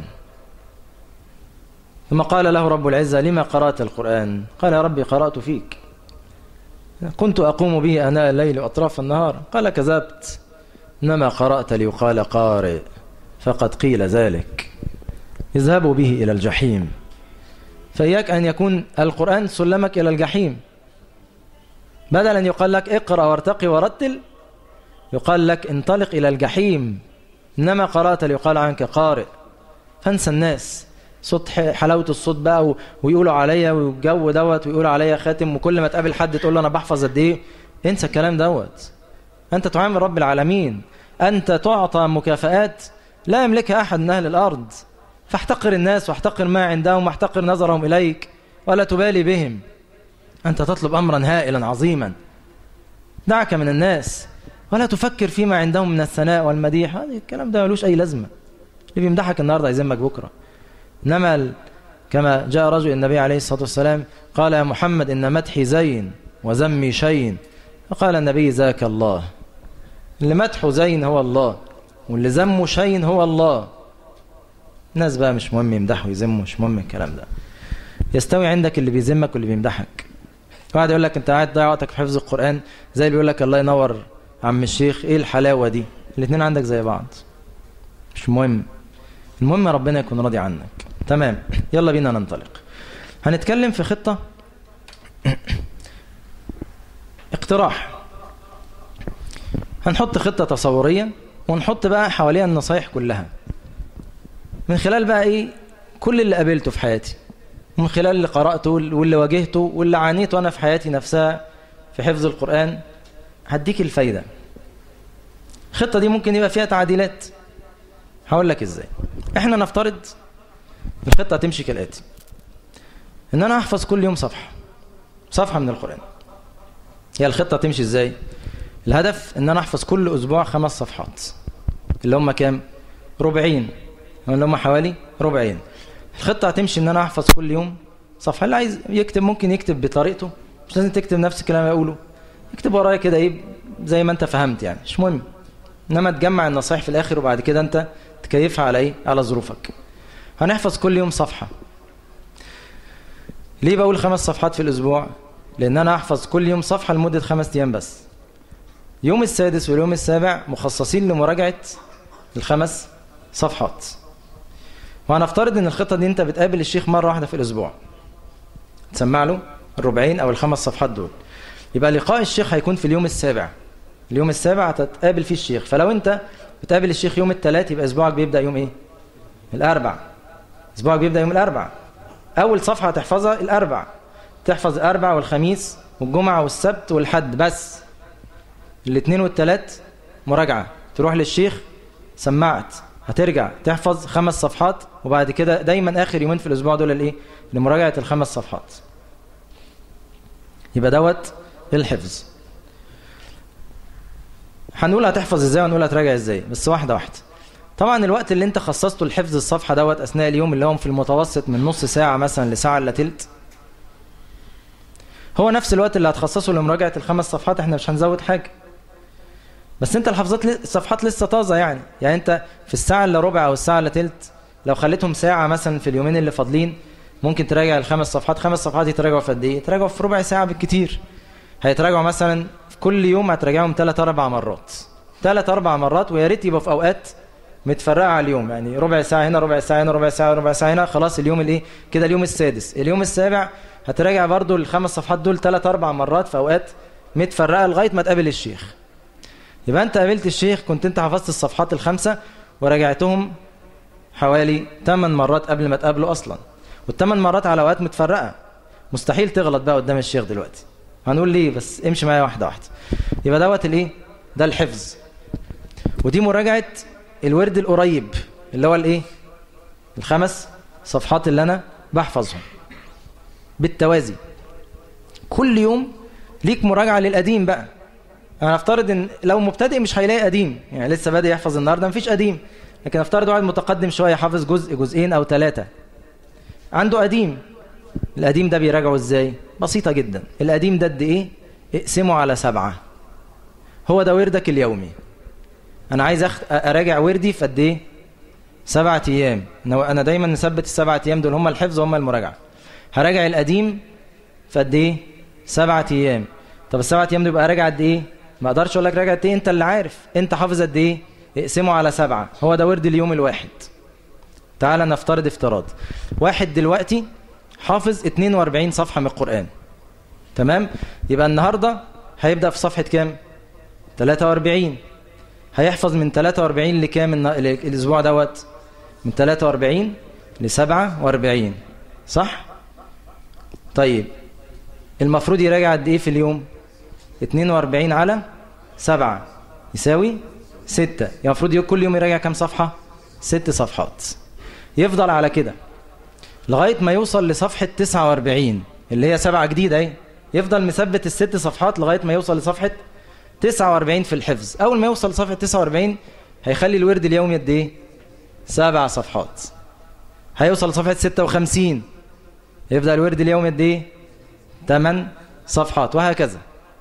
ثم قال له رب العزة لما قرأت القرآن قال يا ربي قرأت فيك كنت أقوم به أناء الليل وأطراف النهار قال كذبت إنما قرأت ليقال قارئ فقد قيل ذلك اذهبوا به إلى الجحيم فإياك أن يكون القرآن سلمك إلى الجحيم بدل أن يقال لك اقرأ وارتقي ورتل يقال لك انطلق إلى الجحيم إنما قرأت ليقال عنك قارئ فانسى الناس صوت حلاوة الصوت بقى ويقولوا عليا والجو دوت ويقولوا عليا خاتم وكل ما تقابل حد تقول له أنا بحفظ قد إيه انسى الكلام دوت أنت تعامل رب العالمين أنت تعطى مكافآت لا يملكها أحد من أهل الأرض فاحتقر الناس واحتقر ما عندهم واحتقر نظرهم إليك ولا تبالي بهم أنت تطلب أمرا هائلا عظيما دعك من الناس ولا تفكر فيما عندهم من الثناء والمديح هذا الكلام ده ملوش أي لازمة اللي بيمدحك النهاردة يذمك بكرة إنما كما جاء رجل النبي عليه الصلاة والسلام قال يا محمد إن مدحي زين وذمي شين فقال النبي ذاك الله اللي مدحه زين هو الله واللي ذمه شين هو الله الناس بقى مش مهم يمدحوا يذموا مش مهم الكلام ده يستوي عندك اللي بيذمك واللي بيمدحك واحد يقول لك انت قاعد تضيع وقتك في حفظ القرآن زي اللي بيقول لك الله ينور عم الشيخ ايه الحلاوة دي الاثنين عندك زي بعض مش مهم المهم ربنا يكون راضي عنك تمام يلا بينا ننطلق هنتكلم في خطة اقتراح هنحط خطة تصورية ونحط بقى حواليها النصايح كلها من خلال بقى ايه كل اللي قابلته في حياتي من خلال اللي قرأته واللي واجهته واللي عانيته أنا في حياتي نفسها في حفظ القرآن هديك الفايدة الخطة دي ممكن يبقى فيها تعديلات هقول لك ازاي احنا نفترض الخطة تمشي كالآتي ان انا احفظ كل يوم صفحة صفحة من القرآن هي الخطة تمشي ازاي الهدف ان انا احفظ كل اسبوع خمس صفحات اللي هم كام ربعين اللي هم حوالي ربعين الخطة هتمشي ان انا احفظ كل يوم صفحة اللي عايز يكتب ممكن يكتب بطريقته مش لازم تكتب نفس الكلام اللي اقوله اكتب ورايا كده ايه زي ما انت فهمت يعني مش مهم انما تجمع النصائح في الاخر وبعد كده انت تكيفها على ايه على ظروفك هنحفظ كل يوم صفحة ليه بقول خمس صفحات في الاسبوع لان انا احفظ كل يوم صفحة لمدة خمس ايام بس يوم السادس واليوم السابع مخصصين لمراجعة الخمس صفحات وهنفترض ان الخطة دي انت بتقابل الشيخ مرة واحدة في الاسبوع تسمع له الربعين او الخمس صفحات دول يبقى لقاء الشيخ هيكون في اليوم السابع اليوم السابع هتتقابل فيه الشيخ فلو انت بتقابل الشيخ يوم الثلاث يبقى اسبوعك بيبدأ يوم ايه الاربع اسبوعك بيبدأ يوم الاربع اول صفحة هتحفظها الاربع تحفظ الاربع والخميس والجمعة والسبت والحد بس الاثنين والثلاث مراجعة تروح للشيخ سمعت هترجع تحفظ خمس صفحات وبعد كده دايما اخر يومين في الاسبوع دول الايه لمراجعة الخمس صفحات يبقى دوت الحفظ هنقول هتحفظ ازاي وهنقول هتراجع ازاي بس واحدة واحدة طبعا الوقت اللي انت خصصته لحفظ الصفحة دوت اثناء اليوم اللي هم في المتوسط من نص ساعة مثلا لساعة الا تلت هو نفس الوقت اللي هتخصصه لمراجعة الخمس صفحات احنا مش هنزود حاجة بس انت الحفظات الصفحات لسه طازه يعني يعني انت في الساعه الا ربع او الساعه الا تلت لو خليتهم ساعه مثلا في اليومين اللي فاضلين ممكن تراجع الخمس صفحات خمس صفحات يتراجعوا في قد ايه يتراجعوا في ربع ساعه بالكتير هيتراجعوا مثلا كل يوم هتراجعهم ثلاث اربع مرات ثلاث اربع مرات ويا ريت يبقوا في اوقات متفرقه على اليوم يعني ربع ساعه هنا ربع ساعه هنا ربع ساعه ربع ساعه هنا خلاص اليوم الايه كده اليوم السادس اليوم السابع هتراجع برضو الخمس صفحات دول ثلاث اربع مرات في اوقات متفرقه لغايه ما تقابل الشيخ يبقى انت قابلت الشيخ كنت انت حفظت الصفحات الخمسه وراجعتهم حوالي 8 مرات قبل ما تقابله اصلا والثمان مرات على اوقات متفرقه مستحيل تغلط بقى قدام الشيخ دلوقتي هنقول ليه بس امشي معايا واحده واحده يبقى دوت الايه ده الحفظ ودي مراجعه الورد القريب اللي هو الايه الخمس صفحات اللي انا بحفظهم بالتوازي كل يوم ليك مراجعه للقديم بقى انا افترض ان لو مبتدئ مش هيلاقي قديم يعني لسه بادئ يحفظ النهارده مفيش قديم لكن افترض واحد متقدم شويه حافظ جزء جزئين او ثلاثه عنده قديم القديم ده بيراجعه ازاي بسيطه جدا القديم ده قد ايه اقسمه على سبعة هو ده وردك اليومي انا عايز أخ... اراجع وردي في قد ايه سبعة ايام انا دايما نثبت السبعة ايام دول هم الحفظ وهم المراجعه هراجع القديم في قد ايه سبعة ايام طب السبعة ايام دول يبقى راجع قد ايه ما اقدرش اقول لك راجع قد ايه انت اللي عارف انت حافظ قد ايه اقسمه على سبعة هو ده ورد اليوم الواحد تعال نفترض افتراض واحد دلوقتي حافظ 42 صفحة من القرآن تمام يبقى النهاردة هيبدأ في صفحة كام 43 هيحفظ من 43 لكام الأسبوع دوت من 43 ل 47 صح طيب المفروض يراجع قد ايه في اليوم 42 على 7 يساوي 6 المفروض كل يوم يراجع كام صفحة 6 صفحات يفضل على كده لغاية ما يوصل لصفحة 49 اللي هي سبعة جديدة اهي يفضل مثبت الست صفحات لغاية ما يوصل لصفحة 49 في الحفظ أول ما يوصل لصفحة 49 هيخلي الورد اليومي قد ايه؟ سبع صفحات هيوصل لصفحة 56 يبدأ الورد اليومي قد ايه؟ 8 صفحات وهكذا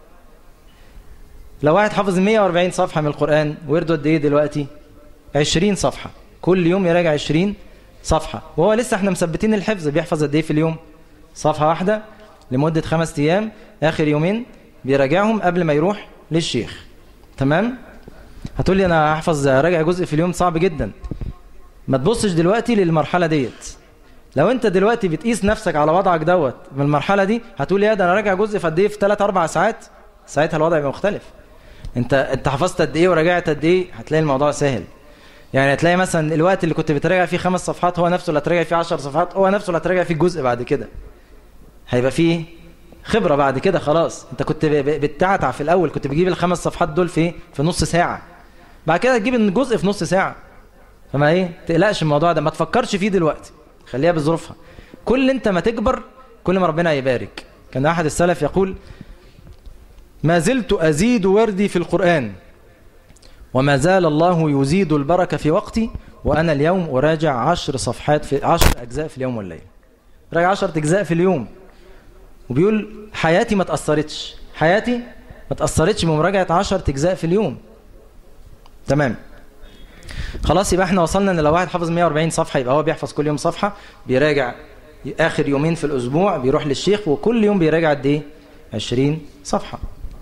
لو واحد حافظ 140 صفحة من القرآن ورده قد ايه دلوقتي؟ 20 صفحة كل يوم يراجع 20 صفحة وهو لسه احنا مثبتين الحفظ بيحفظ قد ايه في اليوم صفحة واحدة لمدة خمس ايام اخر يومين بيراجعهم قبل ما يروح للشيخ تمام هتقول لي انا هحفظ راجع جزء في اليوم صعب جدا ما تبصش دلوقتي للمرحلة ديت لو انت دلوقتي بتقيس نفسك على وضعك دوت من المرحلة دي هتقول يا ده انا راجع جزء في قد ايه في 3 4 ساعات ساعتها الوضع يبقى مختلف انت انت حفظت قد ايه وراجعت قد ايه هتلاقي الموضوع سهل يعني هتلاقي مثلا الوقت اللي كنت بتراجع فيه خمس صفحات هو نفسه اللي هتراجع فيه 10 صفحات هو نفسه اللي هتراجع فيه جزء بعد كده هيبقى فيه خبرة بعد كده خلاص انت كنت بتعتع في الاول كنت بتجيب الخمس صفحات دول في في نص ساعة بعد كده تجيب الجزء في نص ساعة فما ايه تقلقش الموضوع ده ما تفكرش فيه دلوقتي خليها بظروفها كل انت ما تكبر كل ما ربنا يبارك كان احد السلف يقول ما زلت ازيد وردي في القرآن وما زال الله يزيد البركة في وقتي وأنا اليوم أراجع عشر صفحات في عشر أجزاء في اليوم والليل راجع عشر أجزاء في اليوم وبيقول حياتي ما تأثرتش حياتي ما تأثرتش بمراجعة عشر أجزاء في اليوم تمام خلاص يبقى احنا وصلنا ان لو واحد حافظ 140 صفحة يبقى هو بيحفظ كل يوم صفحة بيراجع آخر يومين في الأسبوع بيروح للشيخ وكل يوم بيراجع قد ايه 20 صفحة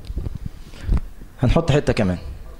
هنحط حتة كمان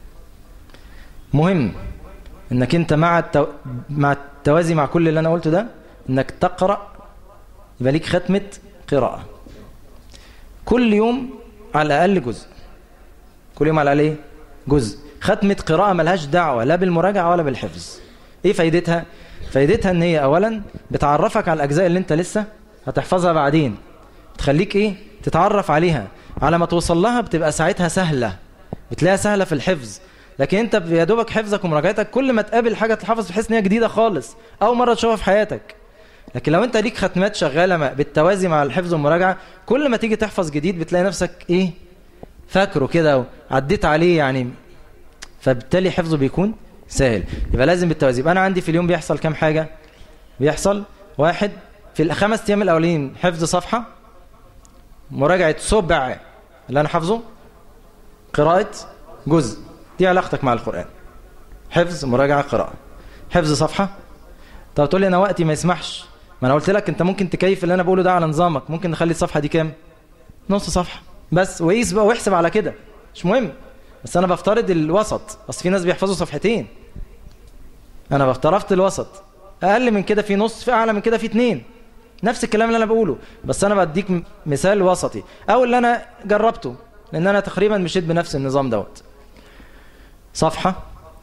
مهم انك انت مع التو... مع التوازي مع كل اللي انا قلته ده انك تقرا يبقى ليك ختمه قراءه كل يوم على الاقل جزء كل يوم على الاقل ايه جزء ختمه قراءه ملهاش دعوه لا بالمراجعه ولا بالحفظ ايه فايدتها فايدتها ان هي اولا بتعرفك على الاجزاء اللي انت لسه هتحفظها بعدين تخليك ايه تتعرف عليها على ما توصل لها بتبقى ساعتها سهله بتلاقيها سهله في الحفظ لكن انت يا دوبك حفظك ومراجعتك كل ما تقابل حاجه تحفظ تحس ان هي جديده خالص اول مره تشوفها في حياتك لكن لو انت ليك ختمات شغاله بالتوازي مع الحفظ والمراجعه كل ما تيجي تحفظ جديد بتلاقي نفسك ايه فاكره كده وعديت عليه يعني فبالتالي حفظه بيكون سهل يبقى لازم بالتوازي يبقى انا عندي في اليوم بيحصل كام حاجه بيحصل واحد في الخمس ايام الاولين حفظ صفحه مراجعه سبع اللي انا حافظه قراءه جزء دي علاقتك مع القرآن حفظ مراجعة قراءة حفظ صفحة طب تقول لي انا وقتي ما يسمحش ما انا قلت لك انت ممكن تكيف اللي انا بقوله ده على نظامك ممكن نخلي الصفحة دي كام نص صفحة بس وقيس بقى واحسب على كده مش مهم بس انا بفترض الوسط اصل في ناس بيحفظوا صفحتين انا بفترضت الوسط اقل من كده في نص في اعلى من كده في اتنين نفس الكلام اللي انا بقوله بس انا بديك مثال وسطي او اللي انا جربته لان انا تقريبا مشيت بنفس النظام دوت صفحة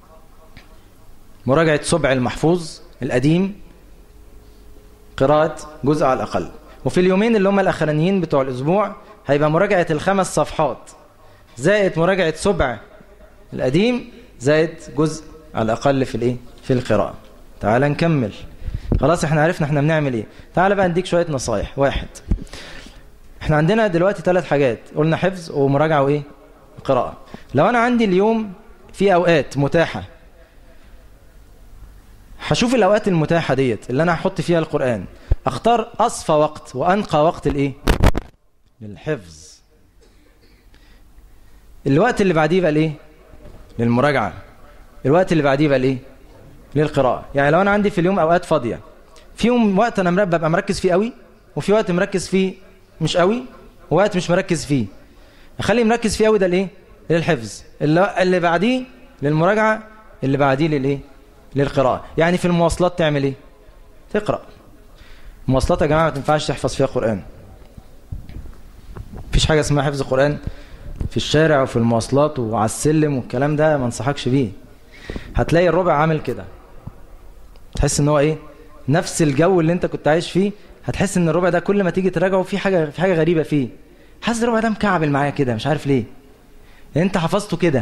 مراجعة سبع المحفوظ القديم قراءة جزء على الأقل وفي اليومين اللي هم الأخرانيين بتوع الأسبوع هيبقى مراجعة الخمس صفحات زائد مراجعة سبع القديم زائد جزء على الأقل في الإيه؟ في القراءة تعال نكمل خلاص احنا عرفنا احنا بنعمل ايه تعال بقى نديك شوية نصايح واحد احنا عندنا دلوقتي ثلاث حاجات قلنا حفظ ومراجعة وايه قراءة لو انا عندي اليوم في اوقات متاحة هشوف الاوقات المتاحة ديت اللي انا هحط فيها القرآن اختار اصفى وقت وانقى وقت الايه للحفظ الوقت اللي بعديه بقى الايه للمراجعة الوقت اللي بعديه بقى الايه للقراءة يعني لو انا عندي في اليوم اوقات فاضية فيهم وقت انا ببقى مركز فيه قوي وفي وقت مركز فيه مش قوي ووقت مش مركز فيه اخلي مركز فيه قوي ده الايه للحفظ اللي, اللي بعديه للمراجعة اللي بعديه للايه للقراءة يعني في المواصلات تعمل ايه تقرأ المواصلات يا جماعة ما تنفعش تحفظ فيها قرآن مفيش حاجة اسمها حفظ قرآن في الشارع وفي المواصلات وعلى السلم والكلام ده ما انصحكش بيه هتلاقي الربع عامل كده تحس ان هو ايه نفس الجو اللي انت كنت عايش فيه هتحس ان الربع ده كل ما تيجي تراجعه في حاجه في حاجه غريبه فيه حاسس الربع ده مكعبل معايا كده مش عارف ليه لان انت حفظته كده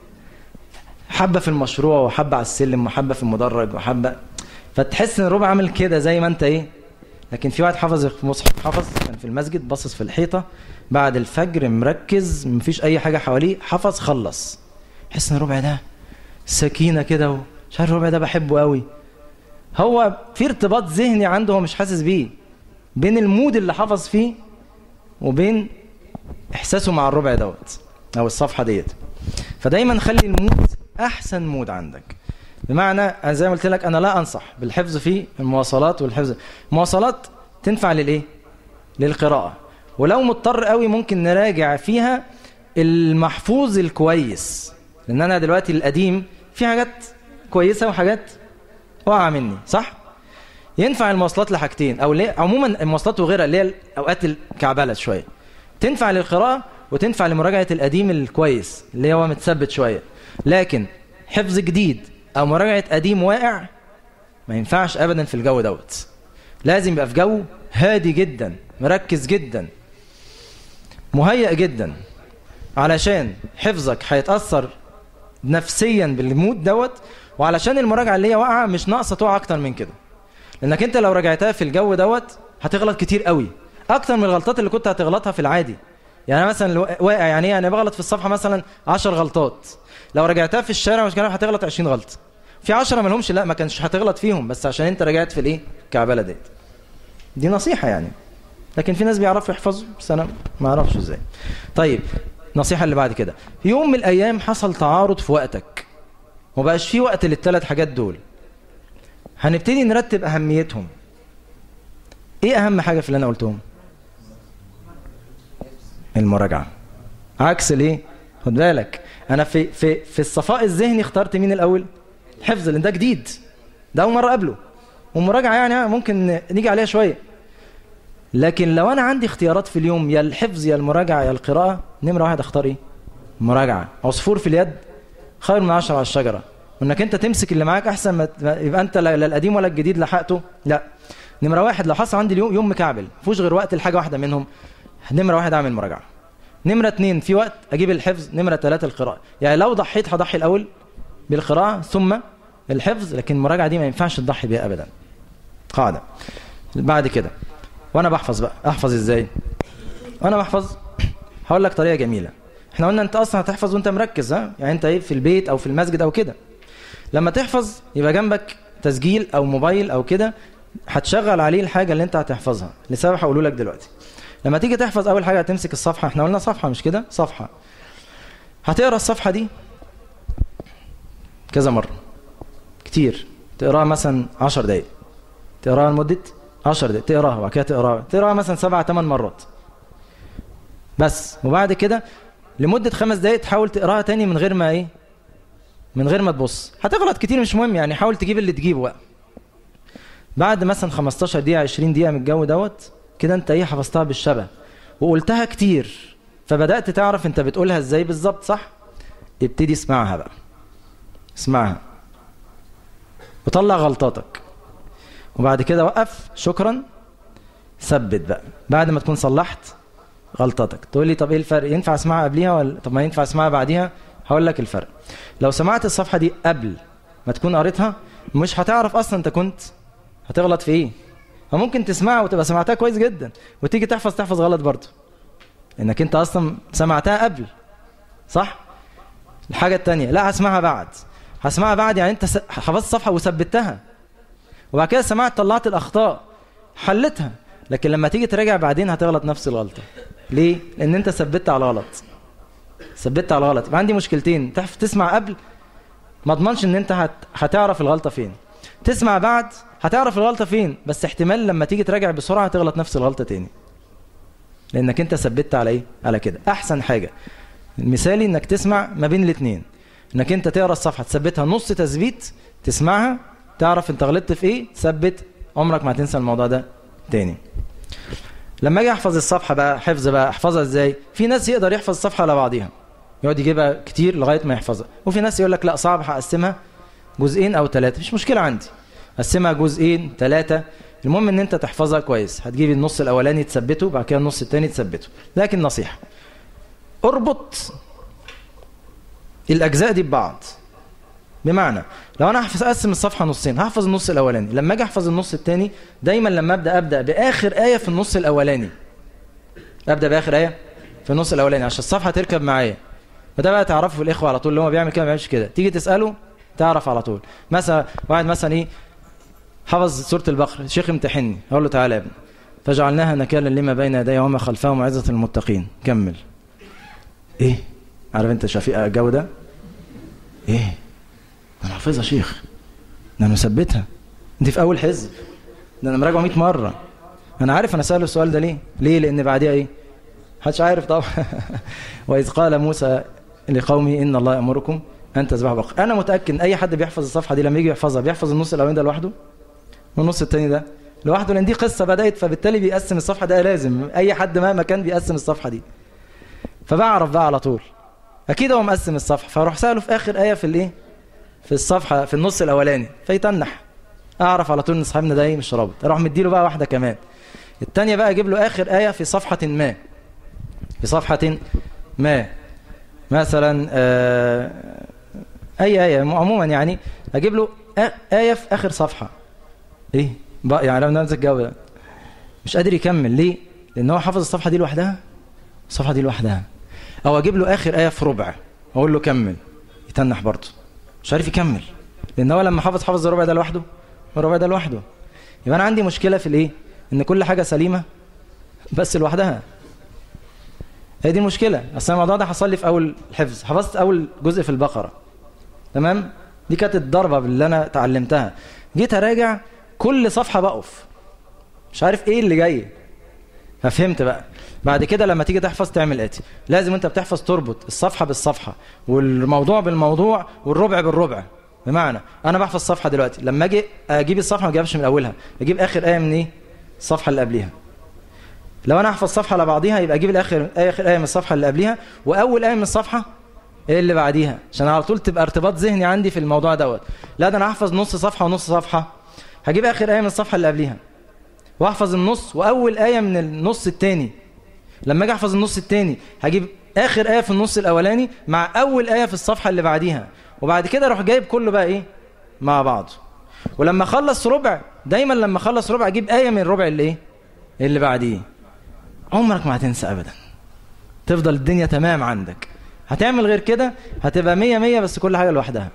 حبه في المشروع وحبه على السلم وحبه في المدرج وحبه فتحس ان الربع عامل كده زي ما انت ايه لكن في واحد حفظ في مصحف حفظ كان في المسجد باصص في الحيطه بعد الفجر مركز مفيش اي حاجه حواليه حفظ خلص حس ان الربع ده سكينه كده مش عارف الربع ده بحبه قوي هو في ارتباط ذهني عنده هو مش حاسس بيه بين المود اللي حفظ فيه وبين احساسه مع الربع دوت او الصفحه ديت فدايما خلي المود احسن مود عندك بمعنى انا زي ما قلت لك انا لا انصح بالحفظ في المواصلات والحفظ المواصلات تنفع للايه للقراءه ولو مضطر قوي ممكن نراجع فيها المحفوظ الكويس لان انا دلوقتي القديم في حاجات كويسه وحاجات واقعه مني صح ينفع المواصلات لحاجتين او ليه عموما المواصلات وغيرها اللي هي اوقات الكعبله شويه تنفع للقراءه وتنفع لمراجعه القديم الكويس اللي هو متثبت شويه لكن حفظ جديد او مراجعه قديم واقع ما ينفعش ابدا في الجو دوت لازم يبقى في جو هادي جدا مركز جدا مهيأ جدا علشان حفظك هيتأثر نفسيا بالمود دوت وعلشان المراجعة اللي هي واقعة مش ناقصة تقع أكتر من كده لأنك أنت لو راجعتها في الجو دوت هتغلط كتير قوي أكتر من الغلطات اللي كنت هتغلطها في العادي يعني أنا مثلا واقع يعني ايه انا بغلط في الصفحة مثلا 10 غلطات لو راجعتها في الشارع مش كده هتغلط 20 غلطة في 10 ما لهمش لا ما كانش هتغلط فيهم بس عشان انت رجعت في الايه الكعبله ديت دي نصيحة يعني لكن في ناس بيعرفوا يحفظوا بس انا ما اعرفش ازاي طيب النصيحة اللي بعد كده يوم من الايام حصل تعارض في وقتك ومبقاش في وقت للثلاث حاجات دول هنبتدي نرتب اهميتهم ايه اهم حاجة في اللي انا قلتهم المراجعة عكس الايه خد بالك انا في في في الصفاء الذهني اخترت مين الاول الحفظ لان ده جديد ده اول مره قبله والمراجعه يعني ممكن نيجي عليها شويه لكن لو انا عندي اختيارات في اليوم يا الحفظ يا المراجعه يا القراءه نمره واحد اختار ايه مراجعه عصفور في اليد خير من عشرة على الشجره وانك انت تمسك اللي معاك احسن ما يبقى انت لا القديم ولا الجديد لحقته لا نمره واحد لو حصل عندي اليوم يوم مكعبل مفيش غير وقت الحاجه واحده منهم نمره واحد اعمل مراجعه نمره اتنين في وقت اجيب الحفظ نمره ثلاثة القراءه يعني لو ضحيت هضحي الاول بالقراءه ثم الحفظ لكن المراجعه دي ما ينفعش تضحي بيها ابدا قاعده بعد كده وانا بحفظ بقى احفظ ازاي وانا بحفظ هقول لك طريقه جميله احنا قلنا انت اصلا هتحفظ وانت مركز ها يعني انت ايه في البيت او في المسجد او كده لما تحفظ يبقى جنبك تسجيل او موبايل او كده هتشغل عليه الحاجه اللي انت هتحفظها لسبب هقوله لك دلوقتي لما تيجي تحفظ اول حاجه هتمسك الصفحه احنا قلنا صفحه مش كده صفحه هتقرا الصفحه دي كذا مرة كتير تقراها مثلا 10 دقايق تقراها لمدة 10 دقايق تقراها وبعد كده تقراها تقراها مثلا سبع ثمان مرات بس وبعد كده لمدة خمس دقايق تحاول تقراها تاني من غير ما ايه من غير ما تبص هتغلط كتير مش مهم يعني حاول تجيب اللي تجيبه بقى بعد مثلا 15 دقيقة 20 دقيقة من الجو دوت كده انت ايه حفظتها بالشبه وقلتها كتير فبدأت تعرف انت بتقولها ازاي بالظبط صح ابتدي اسمعها بقى اسمعها وطلع غلطاتك وبعد كده وقف شكرا ثبت بقى بعد ما تكون صلحت غلطاتك تقول لي طب ايه الفرق ينفع اسمعها قبليها ولا طب ما ينفع اسمعها بعديها هقول لك الفرق لو سمعت الصفحة دي قبل ما تكون قريتها مش هتعرف اصلا انت كنت هتغلط في ايه فممكن تسمعها وتبقى سمعتها كويس جدا وتيجي تحفظ تحفظ غلط برضه انك انت اصلا سمعتها قبل صح الحاجة التانية لا هسمعها بعد هسمعها بعد يعني انت حفظت الصفحة وثبتها وبعد كده سمعت طلعت الاخطاء حلتها لكن لما تيجي تراجع بعدين هتغلط نفس الغلطة ليه؟ لان انت ثبتت على غلط ثبتت على غلط يبقى عندي مشكلتين تحف تسمع قبل ما اضمنش ان انت هت... هتعرف الغلطة فين تسمع بعد هتعرف الغلطة فين بس احتمال لما تيجي تراجع بسرعة تغلط نفس الغلطة تاني لانك انت ثبتت على ايه على كده احسن حاجة المثالي انك تسمع ما بين الاثنين انك انت تقرا الصفحة تثبتها نص تثبيت تسمعها تعرف انت غلطت في ايه تثبت عمرك ما هتنسى الموضوع ده تاني لما اجي احفظ الصفحة بقى حفظ بقى احفظها ازاي في ناس يقدر يحفظ الصفحة على بعضيها يقعد يجيبها كتير لغاية ما يحفظها وفي ناس يقول لك لا صعب هقسمها جزئين او ثلاثة مش مشكلة عندي قسمها جزئين ثلاثة المهم ان انت تحفظها كويس هتجيب النص الاولاني تثبته بعد كده النص الثاني تثبته لكن نصيحة اربط الاجزاء دي ببعض بمعنى لو انا هحفظ اقسم الصفحه نصين هحفظ النص الاولاني لما اجي احفظ النص الثاني دايما لما ابدا ابدا باخر ايه في النص الاولاني ابدا باخر ايه في النص الاولاني عشان الصفحه تركب معايا وده بقى تعرفه في الاخوه على طول اللي هو بيعمل كده ما بيعملش كده تيجي تساله تعرف على طول مثلا واحد مثلا ايه حفظ سوره البقره الشيخ امتحني اقول له تعالى يا ابني فجعلناها نكالا لما بين يديها وما خلفها وموعظه للمتقين كمل ايه عارف انت شفيق الجو ده ايه ده انا حافظها شيخ ده انا مثبتها دي في اول حزب ده انا مراجعه 100 مره انا عارف انا ساله السؤال ده ليه ليه لان بعديها ايه محدش عارف طبعا واذ قال موسى لقومه ان الله يامركم ان تذبحوا بقر انا متاكد اي حد بيحفظ الصفحه دي لما يجي يحفظها بيحفظ النص الاولاني ده لوحده والنص الثاني ده لوحده لان دي قصه بدات فبالتالي بيقسم الصفحه ده لازم اي حد مهما كان بيقسم الصفحه دي فبعرف بقى على طول اكيد هو مقسم الصفحه فاروح ساله في اخر ايه في الايه في الصفحه في النص الاولاني فيتنح اعرف على طول ان صاحبنا ده ايه مش رابط اروح مديله بقى واحده كمان الثانيه بقى اجيب له اخر ايه في صفحه ما في صفحه ما مثلا آه اي ايه عموما يعني اجيب له ايه في اخر صفحه ايه بقى يعني لو ننزل الجو ده مش قادر يكمل ليه لان هو حافظ الصفحه دي لوحدها الصفحه دي لوحدها او اجيب له اخر ايه في ربع اقول له كمل يتنح برضه مش عارف يكمل لان هو لما حافظ حافظ الربع ده لوحده والربع ده لوحده يبقى انا عندي مشكله في الايه ان كل حاجه سليمه بس لوحدها هي دي المشكله اصل الموضوع ده حصل لي في اول الحفظ حفظت اول جزء في البقره تمام دي كانت الضربه اللي انا اتعلمتها جيت اراجع كل صفحه بقف مش عارف ايه اللي جاي ففهمت بقى بعد كده لما تيجي تحفظ تعمل اتي لازم انت بتحفظ تربط الصفحه بالصفحه والموضوع بالموضوع والربع بالربع بمعنى انا بحفظ صفحه دلوقتي لما اجي اجيب الصفحه ما اجيبش من اولها اجيب اخر ايه من ايه الصفحه اللي قبليها لو انا احفظ صفحه على بعضيها يبقى اجيب الاخر اخر ايه من الصفحه اللي قبليها واول ايه من الصفحه ايه اللي بعديها عشان على طول تبقى ارتباط ذهني عندي في الموضوع دوت لا ده انا هحفظ نص صفحه ونص صفحه هجيب اخر ايه من الصفحه اللي قبليها واحفظ النص واول ايه من النص الثاني لما اجي احفظ النص الثاني هجيب اخر ايه في النص الاولاني مع اول ايه في الصفحه اللي بعديها وبعد كده اروح جايب كله بقى ايه مع بعض ولما اخلص ربع دايما لما اخلص ربع اجيب ايه من الربع اللي ايه اللي بعديه عمرك ما هتنسى ابدا تفضل الدنيا تمام عندك هتعمل غير كده هتبقى مية مية بس كل حاجة لوحدها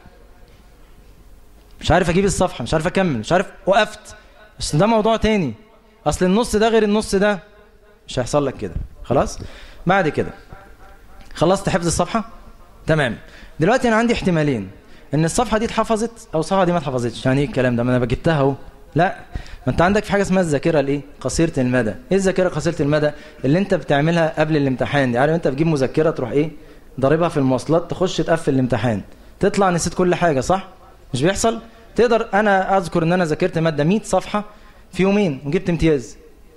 مش عارف اجيب الصفحة مش عارف اكمل مش عارف وقفت بس ده موضوع تاني اصل النص ده غير النص ده مش هيحصل لك كده خلاص بعد كده خلصت حفظ الصفحة تمام دلوقتي انا عندي احتمالين ان الصفحه دي اتحفظت او الصفحه دي ما اتحفظتش يعني ايه الكلام ده ما انا جبتها اهو لا ما انت عندك في حاجه اسمها الذاكره الايه قصيره المدى ايه الذاكره قصيره المدى اللي انت بتعملها قبل الامتحان دي عارف انت بتجيب مذكره تروح ايه ضاربها في المواصلات تخش تقفل الامتحان تطلع نسيت كل حاجه صح مش بيحصل تقدر انا اذكر ان انا ذاكرت ماده 100 صفحه في يومين وجبت امتياز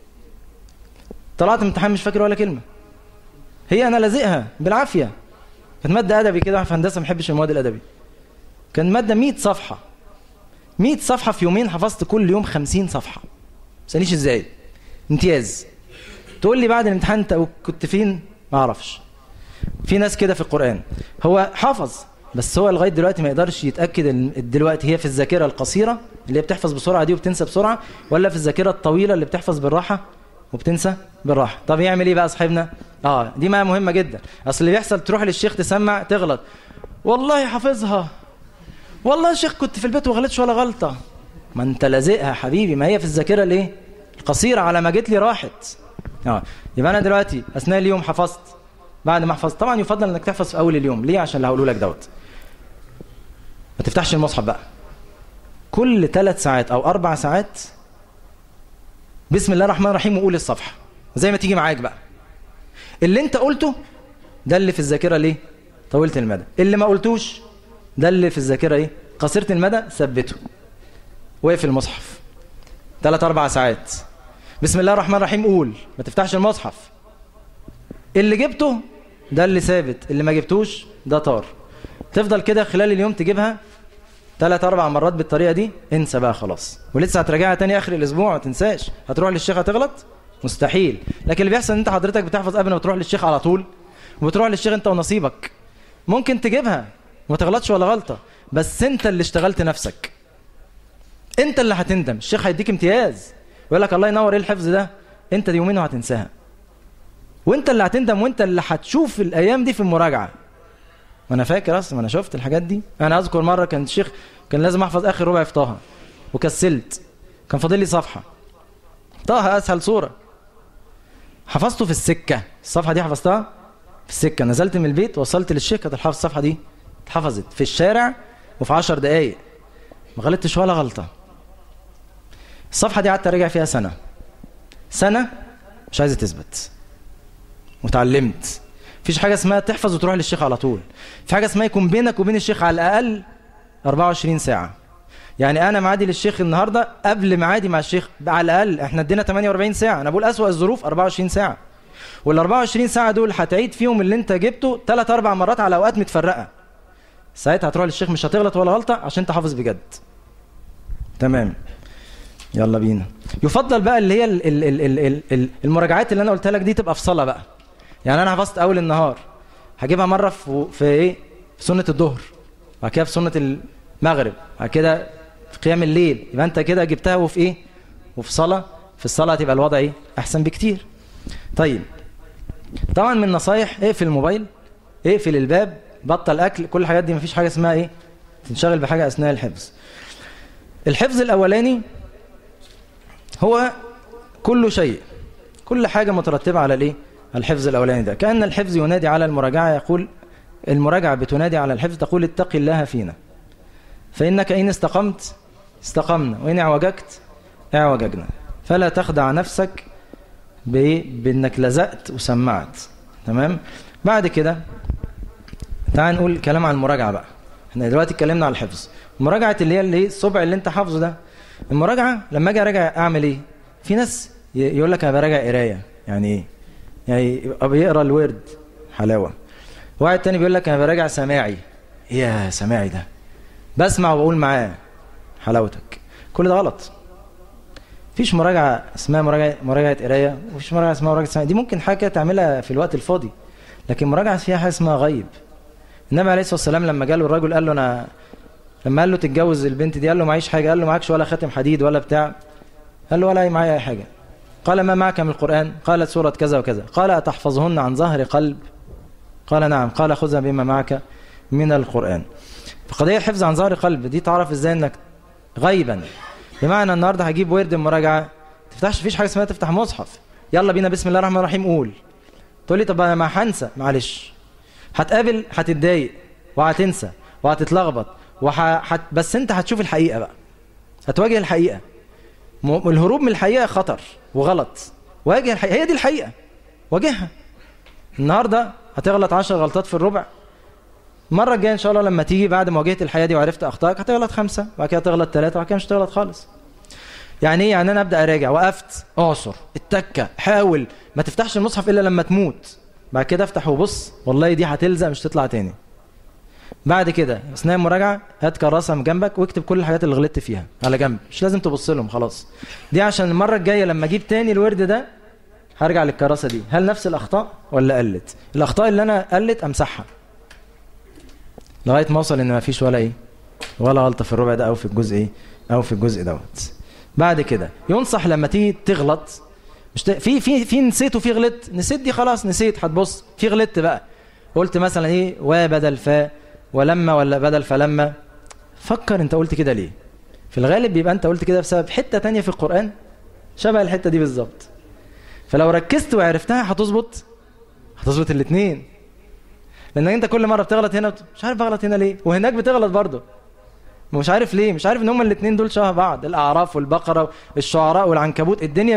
طلعت امتحان مش فاكر ولا كلمه هي انا لازقها بالعافيه كانت ماده ادبي كده في هندسه ما بحبش المواد الادبي كان ماده 100 صفحه 100 صفحه في يومين حفظت كل يوم 50 صفحه ما تسالنيش ازاي امتياز تقول لي بعد الامتحان انت كنت فين ما اعرفش في ناس كده في القران هو حافظ بس هو لغايه دلوقتي ما يقدرش يتاكد ان دلوقتي هي في الذاكره القصيره اللي هي بتحفظ بسرعه دي وبتنسى بسرعه ولا في الذاكره الطويله اللي بتحفظ بالراحه وبتنسى بالراحه طب يعمل ايه بقى صاحبنا اه دي ما مهمه جدا اصل اللي بيحصل تروح للشيخ تسمع تغلط والله حافظها والله يا شيخ كنت في البيت وغلطش ولا غلطه ما انت لازقها يا حبيبي ما هي في الذاكره الايه القصيره على ما جيت لي راحت اه يبقى انا دلوقتي اثناء اليوم حفظت بعد ما حفظت طبعا يفضل انك تحفظ في اول اليوم ليه عشان اللي هقوله لك دوت ما تفتحش المصحف بقى كل ثلاث ساعات او اربع ساعات بسم الله الرحمن الرحيم وقول الصفحه زي ما تيجي معاك بقى اللي انت قلته ده اللي في الذاكره ليه طويله المدى اللي ما قلتوش ده اللي في الذاكره ايه قصيره المدى ثبته وقف المصحف ثلاث اربع ساعات بسم الله الرحمن الرحيم قول ما تفتحش المصحف اللي جبته ده اللي ثابت اللي ما جبتوش ده طار تفضل كده خلال اليوم تجيبها ثلاث اربع مرات بالطريقه دي انسى بقى خلاص ولسه هتراجعها تاني اخر الاسبوع ما تنساش هتروح للشيخ هتغلط مستحيل لكن اللي بيحصل ان انت حضرتك بتحفظ قبل ما تروح للشيخ على طول وبتروح للشيخ انت ونصيبك ممكن تجيبها وما تغلطش ولا غلطه بس انت اللي اشتغلت نفسك انت اللي هتندم الشيخ هيديك امتياز ويقول لك الله ينور ايه الحفظ ده انت دي يومين وهتنساها وانت اللي هتندم وانت اللي هتشوف الايام دي في المراجعه وانا فاكر اصلا انا شفت الحاجات دي انا اذكر مره كان الشيخ كان لازم احفظ اخر ربع في طه وكسلت كان فاضل لي صفحه طه اسهل صوره حفظته في السكه الصفحه دي حفظتها في السكه نزلت من البيت وصلت للشيخ كانت الحفظ الصفحه دي اتحفظت في الشارع وفي 10 دقائق ما غلطتش ولا غلطه الصفحه دي قعدت اراجع فيها سنه سنه مش عايزه تثبت وتعلمت مفيش حاجه اسمها تحفظ وتروح للشيخ على طول في حاجه اسمها يكون بينك وبين الشيخ على الاقل 24 ساعه يعني انا معادي للشيخ النهارده قبل معادي مع الشيخ على الاقل احنا ادينا 48 ساعه انا بقول اسوأ الظروف 24 ساعه وال 24 ساعه دول هتعيد فيهم اللي انت جبته ثلاث اربع مرات على اوقات متفرقه ساعتها هتروح للشيخ مش هتغلط ولا غلطه عشان انت حافظ بجد تمام يلا بينا يفضل بقى اللي هي ال ال ال ال ال المراجعات اللي انا قلتها لك دي تبقى في صلاه بقى يعني انا حفظت اول النهار هجيبها مره في في ايه في سنه الظهر بعد كده في سنه المغرب بعد كده في قيام الليل يبقى انت كده جبتها وفي ايه وفي صلاه في الصلاه هتبقى الوضع ايه احسن بكتير طيب طبعا من نصايح اقفل الموبايل اقفل الباب بطل اكل كل الحاجات دي مفيش حاجه اسمها ايه تنشغل بحاجه اثناء الحفظ الحفظ الاولاني هو كل شيء كل حاجه مترتبه على الايه الحفظ الاولاني ده كان الحفظ ينادي على المراجعه يقول المراجعه بتنادي على الحفظ تقول اتق الله فينا فانك ان استقمت استقمنا وان اعوججت اعوججنا فلا تخدع نفسك بانك لزقت وسمعت تمام بعد كده تعال نقول كلام عن المراجعه بقى احنا دلوقتي اتكلمنا على الحفظ مراجعه اللي هي اللي السبع اللي انت حافظه ده المراجعه لما اجي اراجع اعمل ايه في ناس يقول لك انا براجع قرايه يعني ايه يعني بيقرا الورد حلاوه واحد تاني بيقول لك انا براجع سماعي ايه يا سماعي ده بسمع وبقول معاه حلاوتك كل ده غلط مفيش مراجعه اسمها مراجعه مراجعه قرايه ومفيش مراجعه اسمها مراجعه سماعي دي ممكن حاجه تعملها في الوقت الفاضي لكن مراجعه فيها حاجه اسمها غيب النبي عليه الصلاه والسلام لما جاله الراجل قال له انا لما قال له تتجوز البنت دي قال له معيش حاجه قال له معكش ولا خاتم حديد ولا بتاع قال له ولا معايا اي حاجه قال ما معك من القرآن قالت سورة كذا وكذا قال أتحفظهن عن ظهر قلب قال نعم قال خذها بما معك من القرآن فقضية الحفظ عن ظهر قلب دي تعرف ازاي انك غيبا بمعنى النهارده هجيب ورد المراجعة تفتحش فيش حاجة اسمها تفتح مصحف يلا بينا بسم الله الرحمن الرحيم قول تقول لي طب انا ما هنسى معلش هتقابل هتتضايق وهتنسى وهتتلخبط وح... حت... بس انت هتشوف الحقيقه بقى هتواجه الحقيقه م... الهروب من الحقيقه خطر وغلط واجه الحقيقه هي دي الحقيقه واجهها النهارده هتغلط 10 غلطات في الربع المره الجايه ان شاء الله لما تيجي بعد ما واجهت الحقيقه دي وعرفت اخطائك هتغلط خمسه بعد كده تغلط ثلاثه بعد كده مش هتغلط خالص يعني ايه يعني انا ابدا اراجع وقفت اعصر اتكه حاول ما تفتحش المصحف الا لما تموت بعد كده افتح وبص والله دي هتلزق مش تطلع تاني بعد كده اثناء المراجعه هات كراسه من جنبك واكتب كل الحاجات اللي غلطت فيها على جنب مش لازم تبص لهم خلاص دي عشان المره الجايه لما اجيب تاني الورد ده هرجع للكراسه دي هل نفس الاخطاء ولا قلت الاخطاء اللي انا قلت امسحها لغايه ما اوصل ان ما فيش ولا ايه ولا غلطه في الربع ده او في الجزء ايه او في الجزء دوت بعد كده ينصح لما تيجي تغلط مش ت... في في في نسيت وفي غلطت نسيت دي خلاص نسيت هتبص في غلطت بقى قلت مثلا ايه وبدل فا ولما ولا بدل فلما فكر انت قلت كده ليه في الغالب بيبقى انت قلت كده بسبب حته تانية في القران شبه الحته دي بالظبط فلو ركزت وعرفتها هتظبط هتظبط الاثنين لان انت كل مره بتغلط هنا مش عارف بغلط هنا ليه وهناك بتغلط برضه مش عارف ليه مش عارف ان هما الاثنين دول شبه بعض الاعراف والبقره والشعراء والعنكبوت الدنيا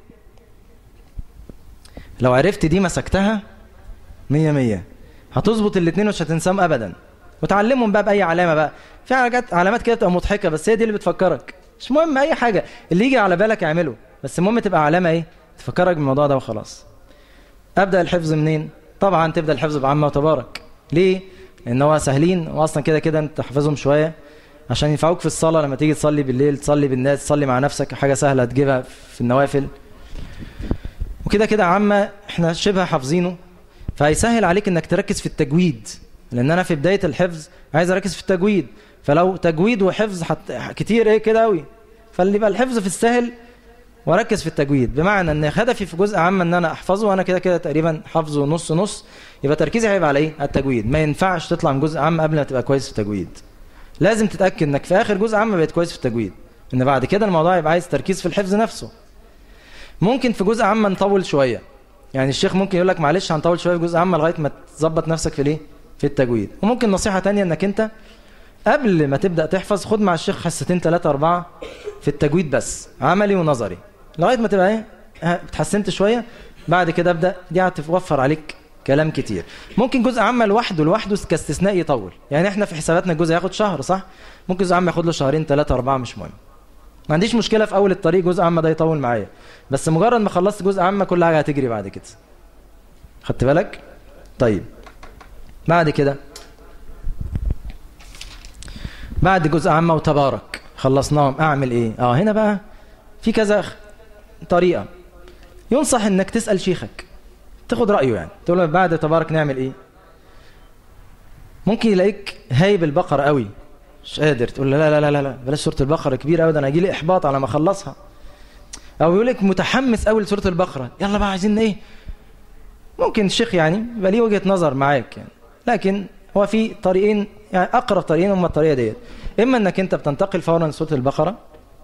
لو عرفت دي مسكتها مية مية هتظبط الاثنين ومش هتنساهم ابدا وتعلمهم بقى باي علامه بقى في حاجات علامات كده بتبقى مضحكه بس هي دي اللي بتفكرك مش مهم اي حاجه اللي يجي على بالك اعمله بس المهم تبقى علامه ايه تفكرك بالموضوع ده وخلاص ابدا الحفظ منين طبعا تبدا الحفظ بعامه وتبارك ليه لان هو سهلين واصلا كده كده انت تحفظهم شويه عشان ينفعوك في الصلاه لما تيجي تصلي بالليل تصلي بالناس تصلي مع نفسك حاجه سهله تجيبها في النوافل وكده كده عامه احنا شبه حافظينه فهيسهل عليك انك تركز في التجويد لان انا في بدايه الحفظ عايز اركز في التجويد فلو تجويد وحفظ حت... كتير ايه كده قوي فاللي يبقى الحفظ في السهل واركز في التجويد بمعنى ان هدفي في جزء عام ان انا احفظه وانا كده كده تقريبا حافظه نص نص يبقى تركيزي هيبقى على ايه على التجويد ما ينفعش تطلع من جزء عام قبل ما تبقى كويس في التجويد لازم تتاكد انك في اخر جزء عام بقيت كويس في التجويد ان بعد كده الموضوع يبقى عايز تركيز في الحفظ نفسه ممكن في جزء عام نطول شويه يعني الشيخ ممكن يقول لك معلش هنطول شويه في جزء عام لغايه ما تظبط نفسك في الايه في التجويد وممكن نصيحه تانية انك انت قبل ما تبدا تحفظ خد مع الشيخ حصتين ثلاثه اربعه في التجويد بس عملي ونظري لغايه ما تبقى ايه اتحسنت شويه بعد كده ابدا دي هتوفر عليك كلام كتير ممكن جزء عام لوحده لوحده كاستثناء يطول يعني احنا في حساباتنا الجزء ياخد شهر صح ممكن جزء عام ياخد له شهرين ثلاثه اربعه مش مهم ما عنديش مشكله في اول الطريق جزء عام ده يطول معايا بس مجرد ما خلصت جزء عام كل حاجه هتجري بعد كده خدت بالك طيب بعد كده بعد جزء عامة وتبارك خلصناهم اعمل ايه اه هنا بقى في كذا طريقة ينصح انك تسأل شيخك تاخد رأيه يعني تقول له بعد تبارك نعمل ايه ممكن يلاقيك هايب البقرة قوي مش قادر تقول له لا لا لا لا, لا. بلاش سورة البقرة كبيرة قوي ده انا هيجي لي احباط على ما اخلصها او يقول لك متحمس قوي لسورة البقرة يلا بقى عايزين ايه ممكن الشيخ يعني يبقى ليه وجهة نظر معاك يعني لكن هو في طريقين يعني اقرب طريقين هم الطريقه ديت اما انك انت بتنتقل فورا لسوره البقره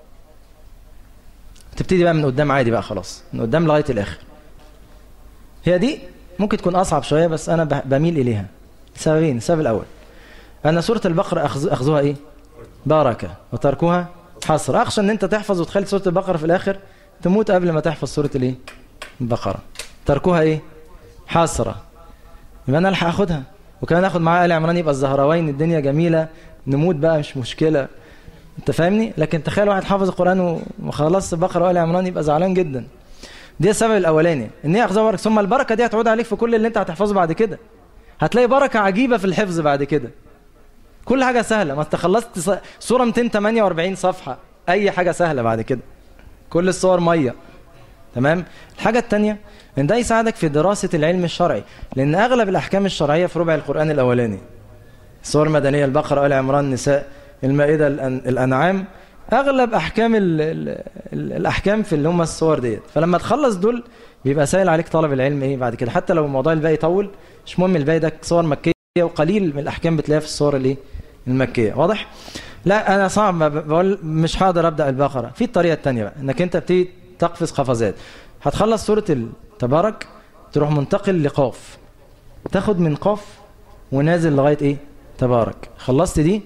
تبتدي بقى من قدام عادي بقى خلاص من قدام لغايه الاخر هي دي ممكن تكون اصعب شويه بس انا بميل اليها سببين السبب الاول ان سوره البقره أخذ اخذوها ايه بركه وتركوها حصر اخشى ان انت تحفظ وتخلي سوره البقره في الاخر تموت قبل ما تحفظ سوره الايه البقره تركوها ايه حسره يبقى انا الحق اخدها وكمان اخد معاه ال عمران يبقى الزهراوين الدنيا جميله نموت بقى مش مشكله انت فاهمني لكن تخيل واحد حافظ القران وخلص البقره وال عمران يبقى زعلان جدا دي السبب الاولاني ان هي اخذها بركه ثم البركه دي هتعود عليك في كل اللي انت هتحفظه بعد كده هتلاقي بركه عجيبه في الحفظ بعد كده كل حاجه سهله ما انت خلصت سوره 248 صفحه اي حاجه سهله بعد كده كل الصور ميه تمام الحاجه الثانيه ان ده يساعدك في دراسة العلم الشرعي لأن أغلب الأحكام الشرعية في ربع القرآن الأولاني السور المدنية البقرة آل عمران النساء المائدة الأنعام أغلب أحكام ال ال ال الأحكام في اللي هم الصور ديت فلما تخلص دول بيبقى سهل عليك طلب العلم إيه بعد كده حتى لو الموضوع الباقي يطول مش مهم الباقي ده صور مكية وقليل من الأحكام بتلاقيها في الصور اللي المكية واضح؟ لا أنا صعب بقول مش هقدر أبدأ البقرة في الطريقة الثانية بقى إنك أنت بتيجي تقفز قفزات هتخلص سورة تبارك تروح منتقل لقاف تاخد من قاف ونازل لغاية ايه تبارك خلصت دي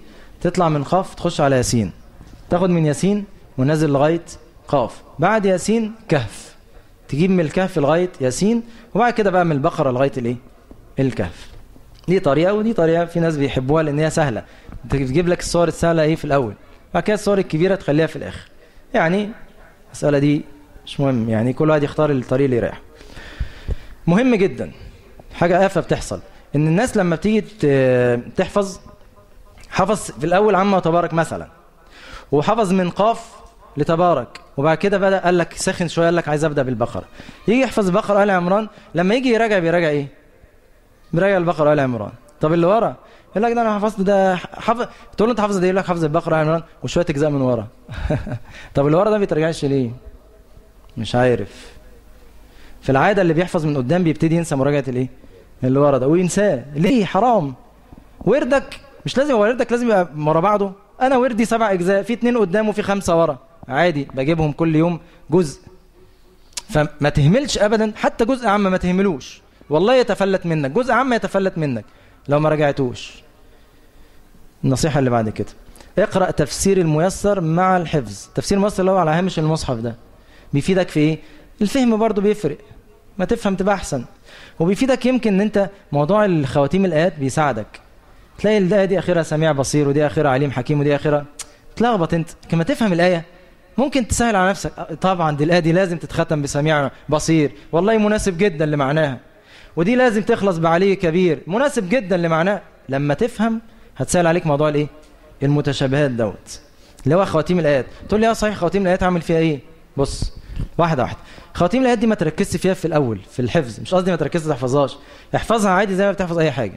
تطلع من قاف تخش على ياسين تاخد من ياسين ونازل لغايه قاف بعد ياسين كهف تجيب من الكهف لغايه ياسين وبعد كده بقى من البقره لغايه الايه الكهف دي طريقه ودي طريقه في ناس بيحبوها لان هي سهله انت بتجيب لك الصور السهله ايه في الاول بعد كده الصور الكبيره تخليها في الاخر يعني المساله دي مش مهم يعني كل واحد يختار الطريق اللي يريحه مهم جدا حاجه آفة بتحصل ان الناس لما بتيجي تحفظ حفظ في الاول عما وتبارك مثلا وحفظ من قاف لتبارك وبعد كده بدا قال لك سخن شويه قال لك عايز ابدا بالبقره يجي يحفظ البقره ال عمران لما يجي يراجع بيراجع ايه بيراجع البقره ال عمران طب اللي ورا يقول لك ده انا حفظت ده حفظ تقول له انت حافظ ده يقول لك حافظ البقره ال عمران وشويه اجزاء من ورا طب اللي ورا ده ما بيترجعش ليه مش عارف في العاده اللي بيحفظ من قدام بيبتدي ينسى مراجعه الايه اللي ورا ده وينساه ليه حرام وردك مش لازم وردك لازم يبقى ورا بعضه انا وردي سبع اجزاء في اتنين قدام وفي خمسه ورا عادي بجيبهم كل يوم جزء فما تهملش ابدا حتى جزء عام ما تهملوش والله يتفلت منك جزء عام يتفلت منك لو ما رجعتوش النصيحه اللي بعد كده اقرا تفسير الميسر مع الحفظ تفسير الميسر اللي هو على هامش المصحف ده بيفيدك في ايه الفهم برضه بيفرق ما تفهم تبقى احسن وبيفيدك يمكن ان انت موضوع الخواتيم الايات بيساعدك تلاقي الايه دي اخرها سميع بصير ودي اخرها عليم حكيم ودي اخرها تلخبط انت كما تفهم الايه ممكن تسهل على نفسك طبعا دي الايه دي لازم تتختم بسميع بصير والله مناسب جدا لمعناها ودي لازم تخلص بعلي كبير مناسب جدا لمعناه لما تفهم هتسهل عليك موضوع الايه المتشابهات دوت اللي هو خواتيم الايات تقول لي اه صحيح خواتيم الايات اعمل فيها ايه بص واحده واحده خواتيم الايات دي ما تركزش فيها في الاول في الحفظ مش قصدي ما تركزش ما تحفظهاش احفظها عادي زي ما بتحفظ اي حاجه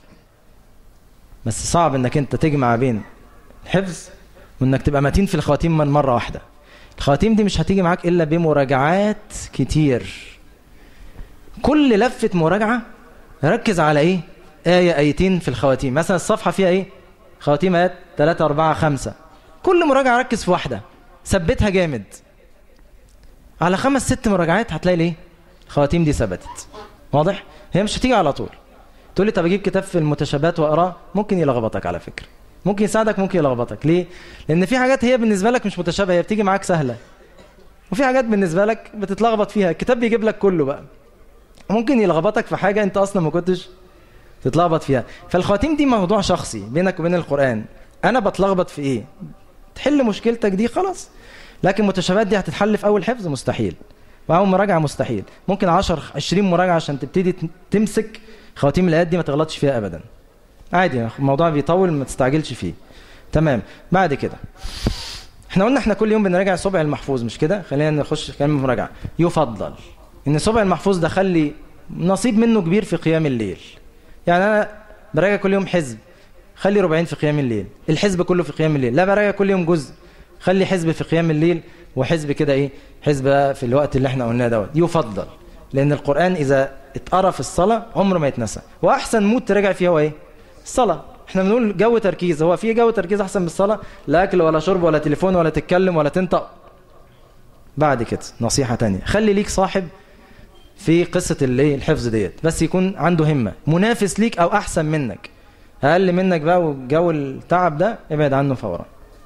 بس صعب انك انت تجمع بين الحفظ وانك تبقى متين في الخواتيم من مره واحده الخواتيم دي مش هتيجي معاك الا بمراجعات كتير كل لفه مراجعه ركز على ايه ايه ايتين في الخواتيم مثلا الصفحه فيها ايه خواتيم ايات 3 4 5 كل مراجعه ركز في واحده ثبتها جامد على خمس ست مراجعات هتلاقي ليه الخواتيم دي ثبتت واضح هي مش هتيجي على طول تقول لي طب اجيب كتاب في المتشابهات واقراه ممكن يلخبطك على فكره ممكن يساعدك ممكن يلخبطك ليه لان في حاجات هي بالنسبه لك مش متشابهه هي بتيجي معاك سهله وفي حاجات بالنسبه لك بتتلخبط فيها الكتاب بيجيب لك كله بقى ممكن يلخبطك في حاجه انت اصلا ما كنتش تتلخبط فيها فالخواتيم دي موضوع شخصي بينك وبين القران انا بتلخبط في ايه تحل مشكلتك دي خلاص لكن المتشابهات دي هتتحل في اول حفظ مستحيل واول مراجعه مستحيل ممكن 10 20 مراجعه عشان تبتدي تمسك خواتيم الايات دي ما تغلطش فيها ابدا عادي الموضوع بيطول ما تستعجلش فيه تمام بعد كده احنا قلنا احنا كل يوم بنراجع السبع المحفوظ مش كده خلينا نخش كلمه مراجعه يفضل ان السبع المحفوظ ده خلي نصيب منه كبير في قيام الليل يعني انا براجع كل يوم حزب خلي ربعين في قيام الليل الحزب كله في قيام الليل لا براجع كل يوم جزء خلي حزب في قيام الليل وحزب كده ايه حزب في الوقت اللي احنا قلناه دوت يفضل لان القران اذا اتقرا في الصلاه عمره ما يتنسى واحسن مود تراجع فيه هو ايه الصلاه احنا بنقول جو تركيز هو في جو تركيز احسن من الصلاه لا اكل ولا شرب ولا تليفون ولا تتكلم ولا تنطق بعد كده نصيحه تانية خلي ليك صاحب في قصه الايه الحفظ ديت بس يكون عنده همه منافس ليك او احسن منك اقل منك بقى وجو التعب ده ابعد عنه فورا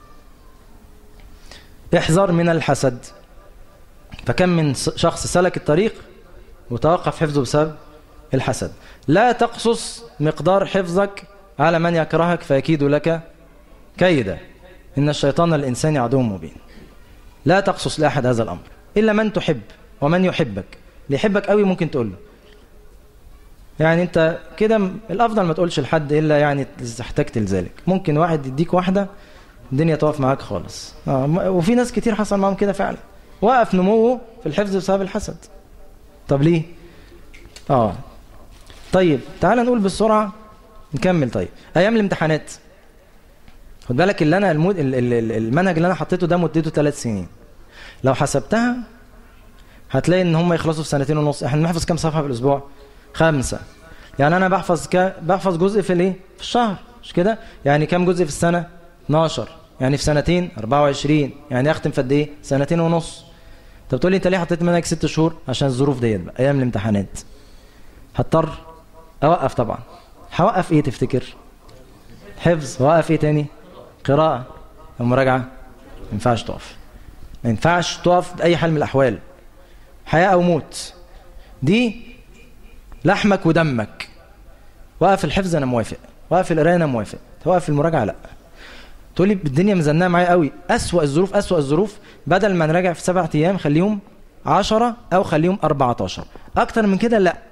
احذر من الحسد فكم من شخص سلك الطريق وتوقف حفظه بسبب الحسد لا تقصص مقدار حفظك على من يكرهك فيكيد لك كيدا إن الشيطان الإنسان عدو مبين لا تقصص لأحد هذا الأمر إلا من تحب ومن يحبك اللي يحبك قوي ممكن تقول له يعني انت كده الافضل ما تقولش لحد الا يعني اذا احتجت لذلك ممكن واحد يديك واحده الدنيا تقف معاك خالص آه وفي ناس كتير حصل معاهم كده فعلا وقف نموه في الحفظ بسبب الحسد طب ليه اه طيب تعال نقول بالسرعه نكمل طيب ايام الامتحانات خد بالك اللي انا المود المنهج اللي انا حطيته ده مدته ثلاث سنين لو حسبتها هتلاقي ان هم يخلصوا في سنتين ونص احنا بنحفظ كام صفحه في الاسبوع خمسه يعني انا بحفظ ك... بحفظ جزء في الايه في الشهر مش كده يعني كام جزء في السنه 12 يعني في سنتين 24 يعني اختم في قد ايه سنتين ونص طب تقول لي انت ليه حطيت منهج ست شهور عشان الظروف ديت بقى ايام الامتحانات هضطر اوقف طبعا هوقف ايه تفتكر حفظ وقف ايه تاني قراءة المراجعة ما ينفعش تقف ما ينفعش تقف بأي حال من الأحوال حياة أو موت دي لحمك ودمك وقف الحفظ أنا موافق وقف القراية أنا موافق توقف المراجعة لأ تقول لي الدنيا مزنقه معايا قوي أسوأ الظروف أسوأ الظروف بدل ما نراجع في سبعة أيام خليهم عشرة أو خليهم 14 أكتر من كده لأ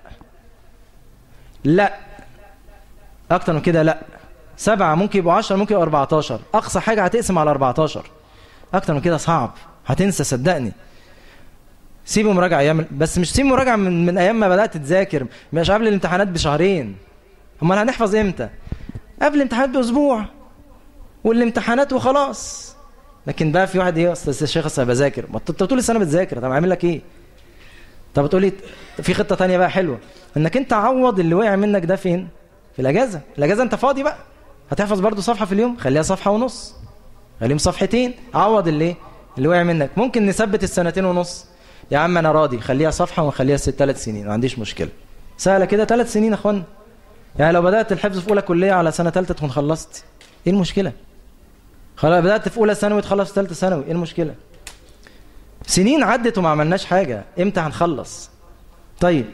لأ أكتر من كده لأ سبعة ممكن يبقوا 10 ممكن يبقوا 14 أقصى حاجة هتقسم على 14 أكتر من كده صعب هتنسى صدقني سيب مراجعة أيام بس مش سيب مراجعة من, من أيام ما بدأت تذاكر مش قبل الامتحانات بشهرين أمال هنحفظ إمتى؟ قبل الامتحانات بأسبوع والامتحانات وخلاص لكن بقى في واحد ايه اصل الشيخ اصل بذاكر ما انت طول السنه بتذاكر طب اعمل لك ايه طب تقول لي في خطه تانية بقى حلوه انك انت عوض اللي وقع منك ده فين في الاجازه الاجازه انت فاضي بقى هتحفظ برضو صفحه في اليوم خليها صفحه ونص خليهم صفحتين عوض اللي اللي وقع منك ممكن نثبت السنتين ونص يا عم انا راضي خليها صفحه ونخليها ست ثلاث سنين ما عنديش مشكله سهله كده ثلاث سنين يا اخوان يعني لو بدات الحفظ في اولى كليه على سنه ثالثه تكون خلصت ايه المشكله خلاص بدات في اولى ثانوي تخلص في ثالثه ثانوي ايه المشكله سنين عدت وما عملناش حاجه امتى هنخلص طيب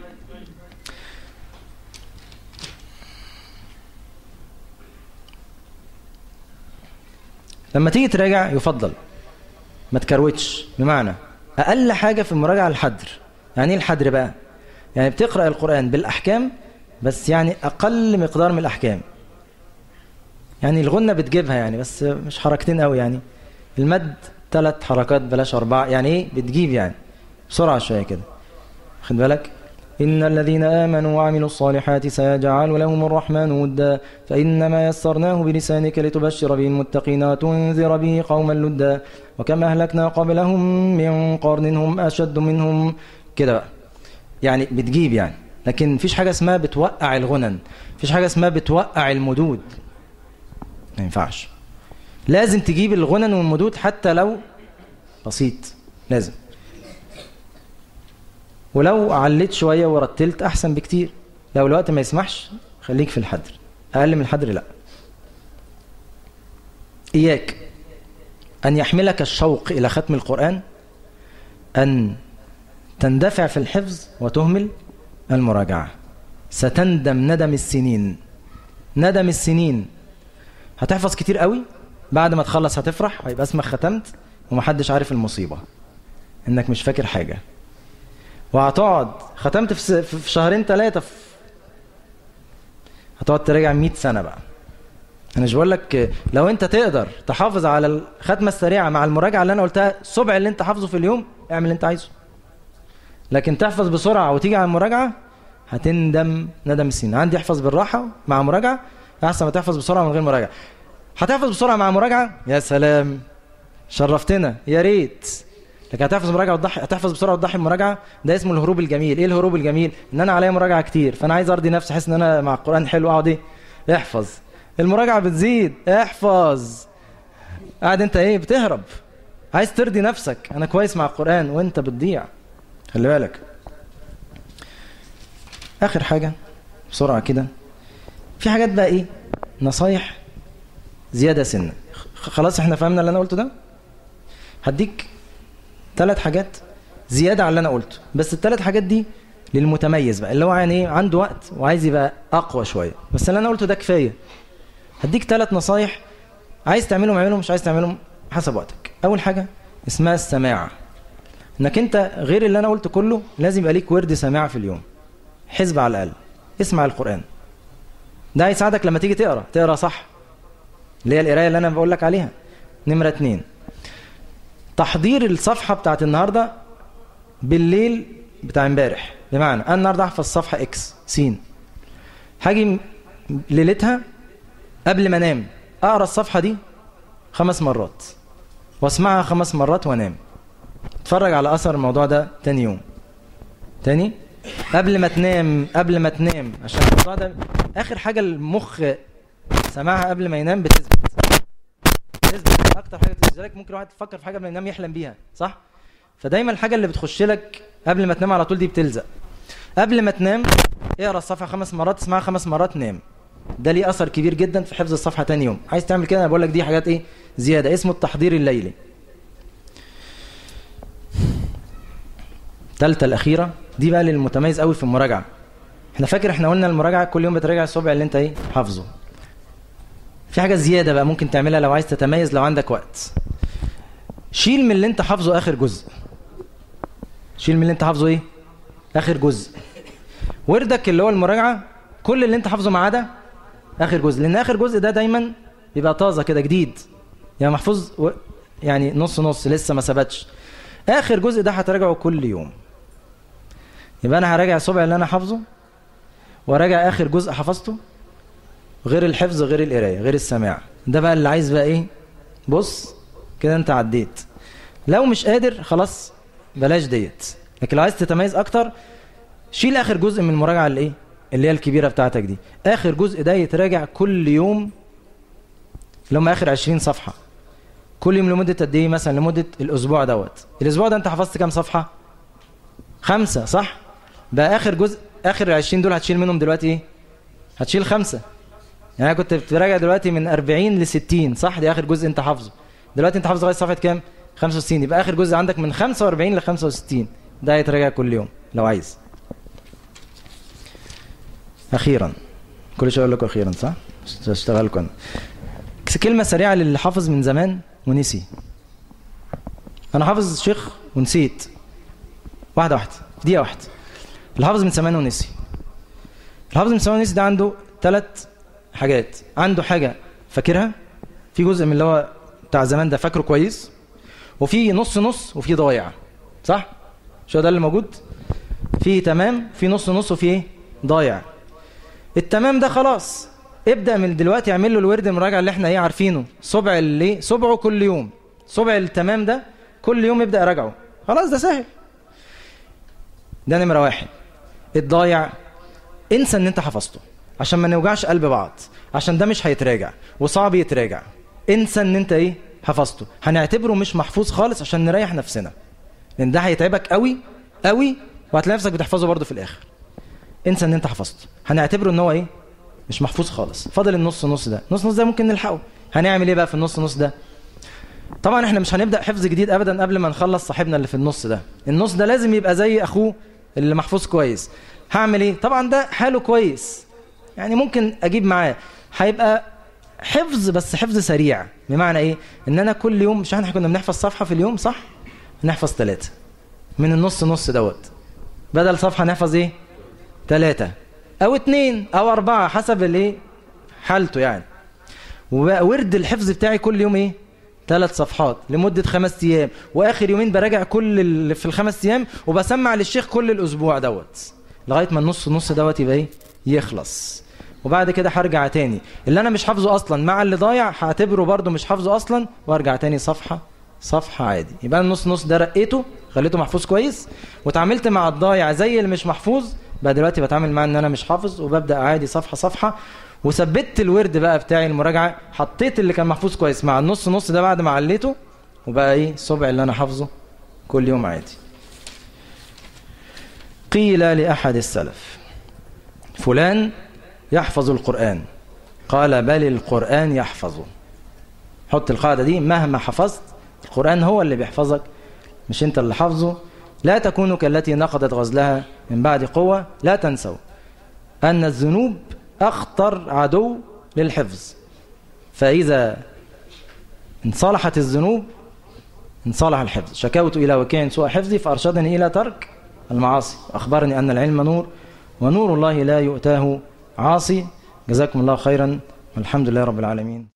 لما تيجي تراجع يفضل ما تكروتش بمعنى اقل حاجه في المراجعه الحدر يعني ايه الحدر بقى يعني بتقرا القران بالاحكام بس يعني اقل مقدار من الاحكام يعني الغنة بتجيبها يعني بس مش حركتين قوي يعني المد ثلاث حركات بلاش أربعة يعني إيه بتجيب يعني بسرعة شوية كده خد بالك إن الذين آمنوا وعملوا الصالحات سيجعل لهم الرحمن ودا فإنما يسرناه بلسانك لتبشر به المتقين وتنذر به قوما لدا وكم أهلكنا قبلهم من قرن هم أشد منهم كده بقى يعني بتجيب يعني لكن مفيش حاجة اسمها بتوقع الغنن مفيش حاجة اسمها بتوقع المدود ما ينفعش لازم تجيب الغنن والمدود حتى لو بسيط لازم ولو عليت شوية ورتلت أحسن بكتير لو الوقت ما يسمحش خليك في الحدر أقل من الحدر لا إياك أن يحملك الشوق إلى ختم القرآن أن تندفع في الحفظ وتهمل المراجعة ستندم ندم السنين ندم السنين هتحفظ كتير قوي بعد ما تخلص هتفرح هيبقى اسمك ختمت ومحدش عارف المصيبة انك مش فاكر حاجة وهتقعد ختمت في, في شهرين ثلاثة في هتقعد تراجع 100 سنة بقى انا مش بقول لك لو انت تقدر تحافظ على الختمة السريعة مع المراجعة اللي انا قلتها السبع اللي انت حافظه في اليوم اعمل اللي انت عايزه لكن تحفظ بسرعة وتيجي على المراجعة هتندم ندم السنين عندي احفظ بالراحة مع مراجعة احسن ما تحفظ بسرعه من غير مراجعه هتحفظ بسرعه مع مراجعه يا سلام شرفتنا يا ريت لكن هتحفظ مراجعه وتضحي هتحفظ بسرعه وتضحي بمراجعه ده اسمه الهروب الجميل ايه الهروب الجميل ان انا عليا مراجعه كتير فانا عايز ارضي نفسي احس ان انا مع القران حلو اقعد ايه احفظ المراجعه بتزيد احفظ قاعد انت ايه بتهرب عايز ترضي نفسك انا كويس مع القران وانت بتضيع خلي بالك اخر حاجه بسرعه كده في حاجات بقى ايه نصايح زيادة سنة خلاص احنا فهمنا اللي انا قلته ده هديك ثلاث حاجات زيادة على اللي انا قلته بس الثلاث حاجات دي للمتميز بقى اللي هو يعني ايه عنده وقت وعايز يبقى اقوى شوية بس اللي انا قلته ده كفاية هديك ثلاث نصايح عايز تعملهم اعملهم مش عايز تعملهم حسب وقتك اول حاجة اسمها السماع انك انت غير اللي انا قلته كله لازم يبقى ليك ورد سماع في اليوم حزب على الاقل اسمع القرآن ده هيساعدك لما تيجي تقرا تقرا صح اللي هي القرايه اللي انا بقول لك عليها نمره اتنين تحضير الصفحه بتاعت النهارده بالليل بتاع امبارح بمعنى انا النهارده احفظ صفحه اكس سين هاجي ليلتها قبل ما انام اقرا الصفحه دي خمس مرات واسمعها خمس مرات وانام اتفرج على اثر الموضوع ده تاني يوم تاني قبل ما تنام قبل ما تنام عشان الموضوع ده اخر حاجه المخ سمعها قبل ما ينام بتثبت بتثبت اكتر حاجه لذلك ممكن واحد يفكر في حاجه قبل ما ينام يحلم بيها صح فدايما الحاجه اللي بتخش لك قبل ما تنام على طول دي بتلزق قبل ما تنام اقرا الصفحه خمس مرات اسمعها خمس مرات نام ده ليه اثر كبير جدا في حفظ الصفحه تاني يوم عايز تعمل كده انا بقول لك دي حاجات ايه زياده اسمه التحضير الليلي الثالثه الاخيره دي بقى للمتميز قوي في المراجعه احنا فاكر احنا قلنا المراجعه كل يوم بتراجع السبع اللي انت ايه حافظه في حاجه زياده بقى ممكن تعملها لو عايز تتميز لو عندك وقت شيل من اللي انت حافظه اخر جزء شيل من اللي انت حافظه ايه اخر جزء وردك اللي هو المراجعه كل اللي انت حافظه ما عدا اخر جزء لان اخر جزء ده دايما بيبقى طازه كده جديد يعني محفوظ و... يعني نص نص لسه ما ثبتش اخر جزء ده هتراجعه كل يوم يبقى انا هراجع السبع اللي انا حافظه وراجع اخر جزء حفظته غير الحفظ غير القرايه غير السماع ده بقى اللي عايز بقى ايه بص كده انت عديت لو مش قادر خلاص بلاش ديت لكن لو عايز تتميز اكتر شيل اخر جزء من المراجعه اللي ايه اللي هي الكبيره بتاعتك دي اخر جزء ده يتراجع كل يوم اللي هم اخر 20 صفحه كل يوم لمده قد ايه مثلا لمده الاسبوع دوت الاسبوع ده انت حفظت كام صفحه خمسة صح بقى اخر جزء اخر 20 دول هتشيل منهم دلوقتي ايه هتشيل خمسة يعني انا كنت بتراجع دلوقتي من 40 ل 60 صح دي اخر جزء انت حافظه دلوقتي انت حافظ لغايه صفحه كام 65 يبقى اخر جزء عندك من 45 ل 65 ده هيتراجع كل يوم لو عايز اخيرا كل شويه اقول لكم اخيرا صح اشتغل لكم كلمه سريعه للي حافظ من زمان ونسي انا حافظ شيخ ونسيت واحده واحده في دقيقه واحده اللي حافظ من زمان ونسي الحافظ من زمان ونسي ده عنده ثلاث حاجات عنده حاجه فاكرها في جزء من اللي هو بتاع زمان ده فاكره كويس وفي نص نص وفي ضايع صح شو ده اللي موجود في تمام في نص نص وفي ايه ضايع التمام ده خلاص ابدا من دلوقتي اعمل له الورد المراجعه اللي احنا ايه عارفينه سبع اللي سبعه كل يوم سبع التمام ده كل يوم ابدا راجعه خلاص ده سهل ده نمره واحد الضايع انسى ان انت حفظته عشان ما نوجعش قلب بعض عشان ده مش هيتراجع وصعب يتراجع انسى ان انت ايه حفظته هنعتبره مش محفوظ خالص عشان نريح نفسنا لان ده هيتعبك قوي قوي وهتلاقي نفسك بتحفظه برضه في الاخر انسى ان انت حفظته هنعتبره ان هو ايه مش محفوظ خالص فاضل النص نص ده نص نص ده ممكن نلحقه هنعمل ايه بقى في النص نص ده طبعا احنا مش هنبدا حفظ جديد ابدا قبل ما نخلص صاحبنا اللي في النص ده النص ده لازم يبقى زي اخوه اللي محفوظ كويس هعمل ايه طبعا ده حاله كويس يعني ممكن اجيب معاه هيبقى حفظ بس حفظ سريع بمعنى ايه ان انا كل يوم مش احنا كنا بنحفظ صفحه في اليوم صح نحفظ ثلاثه من النص نص دوت بدل صفحه نحفظ ايه ثلاثه او اثنين او اربعه حسب الايه حالته يعني وبقى ورد الحفظ بتاعي كل يوم ايه ثلاث صفحات لمدة خمس أيام وآخر يومين براجع كل اللي في الخمس أيام وبسمع للشيخ كل الأسبوع دوت لغاية ما النص نص دوت يبقى إيه يخلص وبعد كده هرجع تاني اللي أنا مش حافظه أصلا مع اللي ضايع هعتبره برده مش حافظه أصلا وأرجع تاني صفحة صفحة عادي يبقى النص نص ده رقيته خليته محفوظ كويس وتعاملت مع الضايع زي اللي مش محفوظ بقى دلوقتي بتعامل معاه ان انا مش حافظ وببدا عادي صفحه صفحه وثبت الورد بقى بتاعي المراجعه حطيت اللي كان محفوظ كويس مع النص نص ده بعد ما عليته وبقى ايه السبع اللي انا حافظه كل يوم عادي قيل لاحد السلف فلان يحفظ القران قال بل القران يحفظه حط القاعده دي مهما حفظت القران هو اللي بيحفظك مش انت اللي حافظه لا تكونوا كالتي نقضت غزلها من بعد قوه لا تنسوا ان الذنوب أخطر عدو للحفظ فإذا انصلحت الذنوب انصلح الحفظ شكوت إلى وكيع سوء حفظي فأرشدني إلى ترك المعاصي أخبرني أن العلم نور ونور الله لا يؤتاه عاصي جزاكم الله خيرا والحمد لله رب العالمين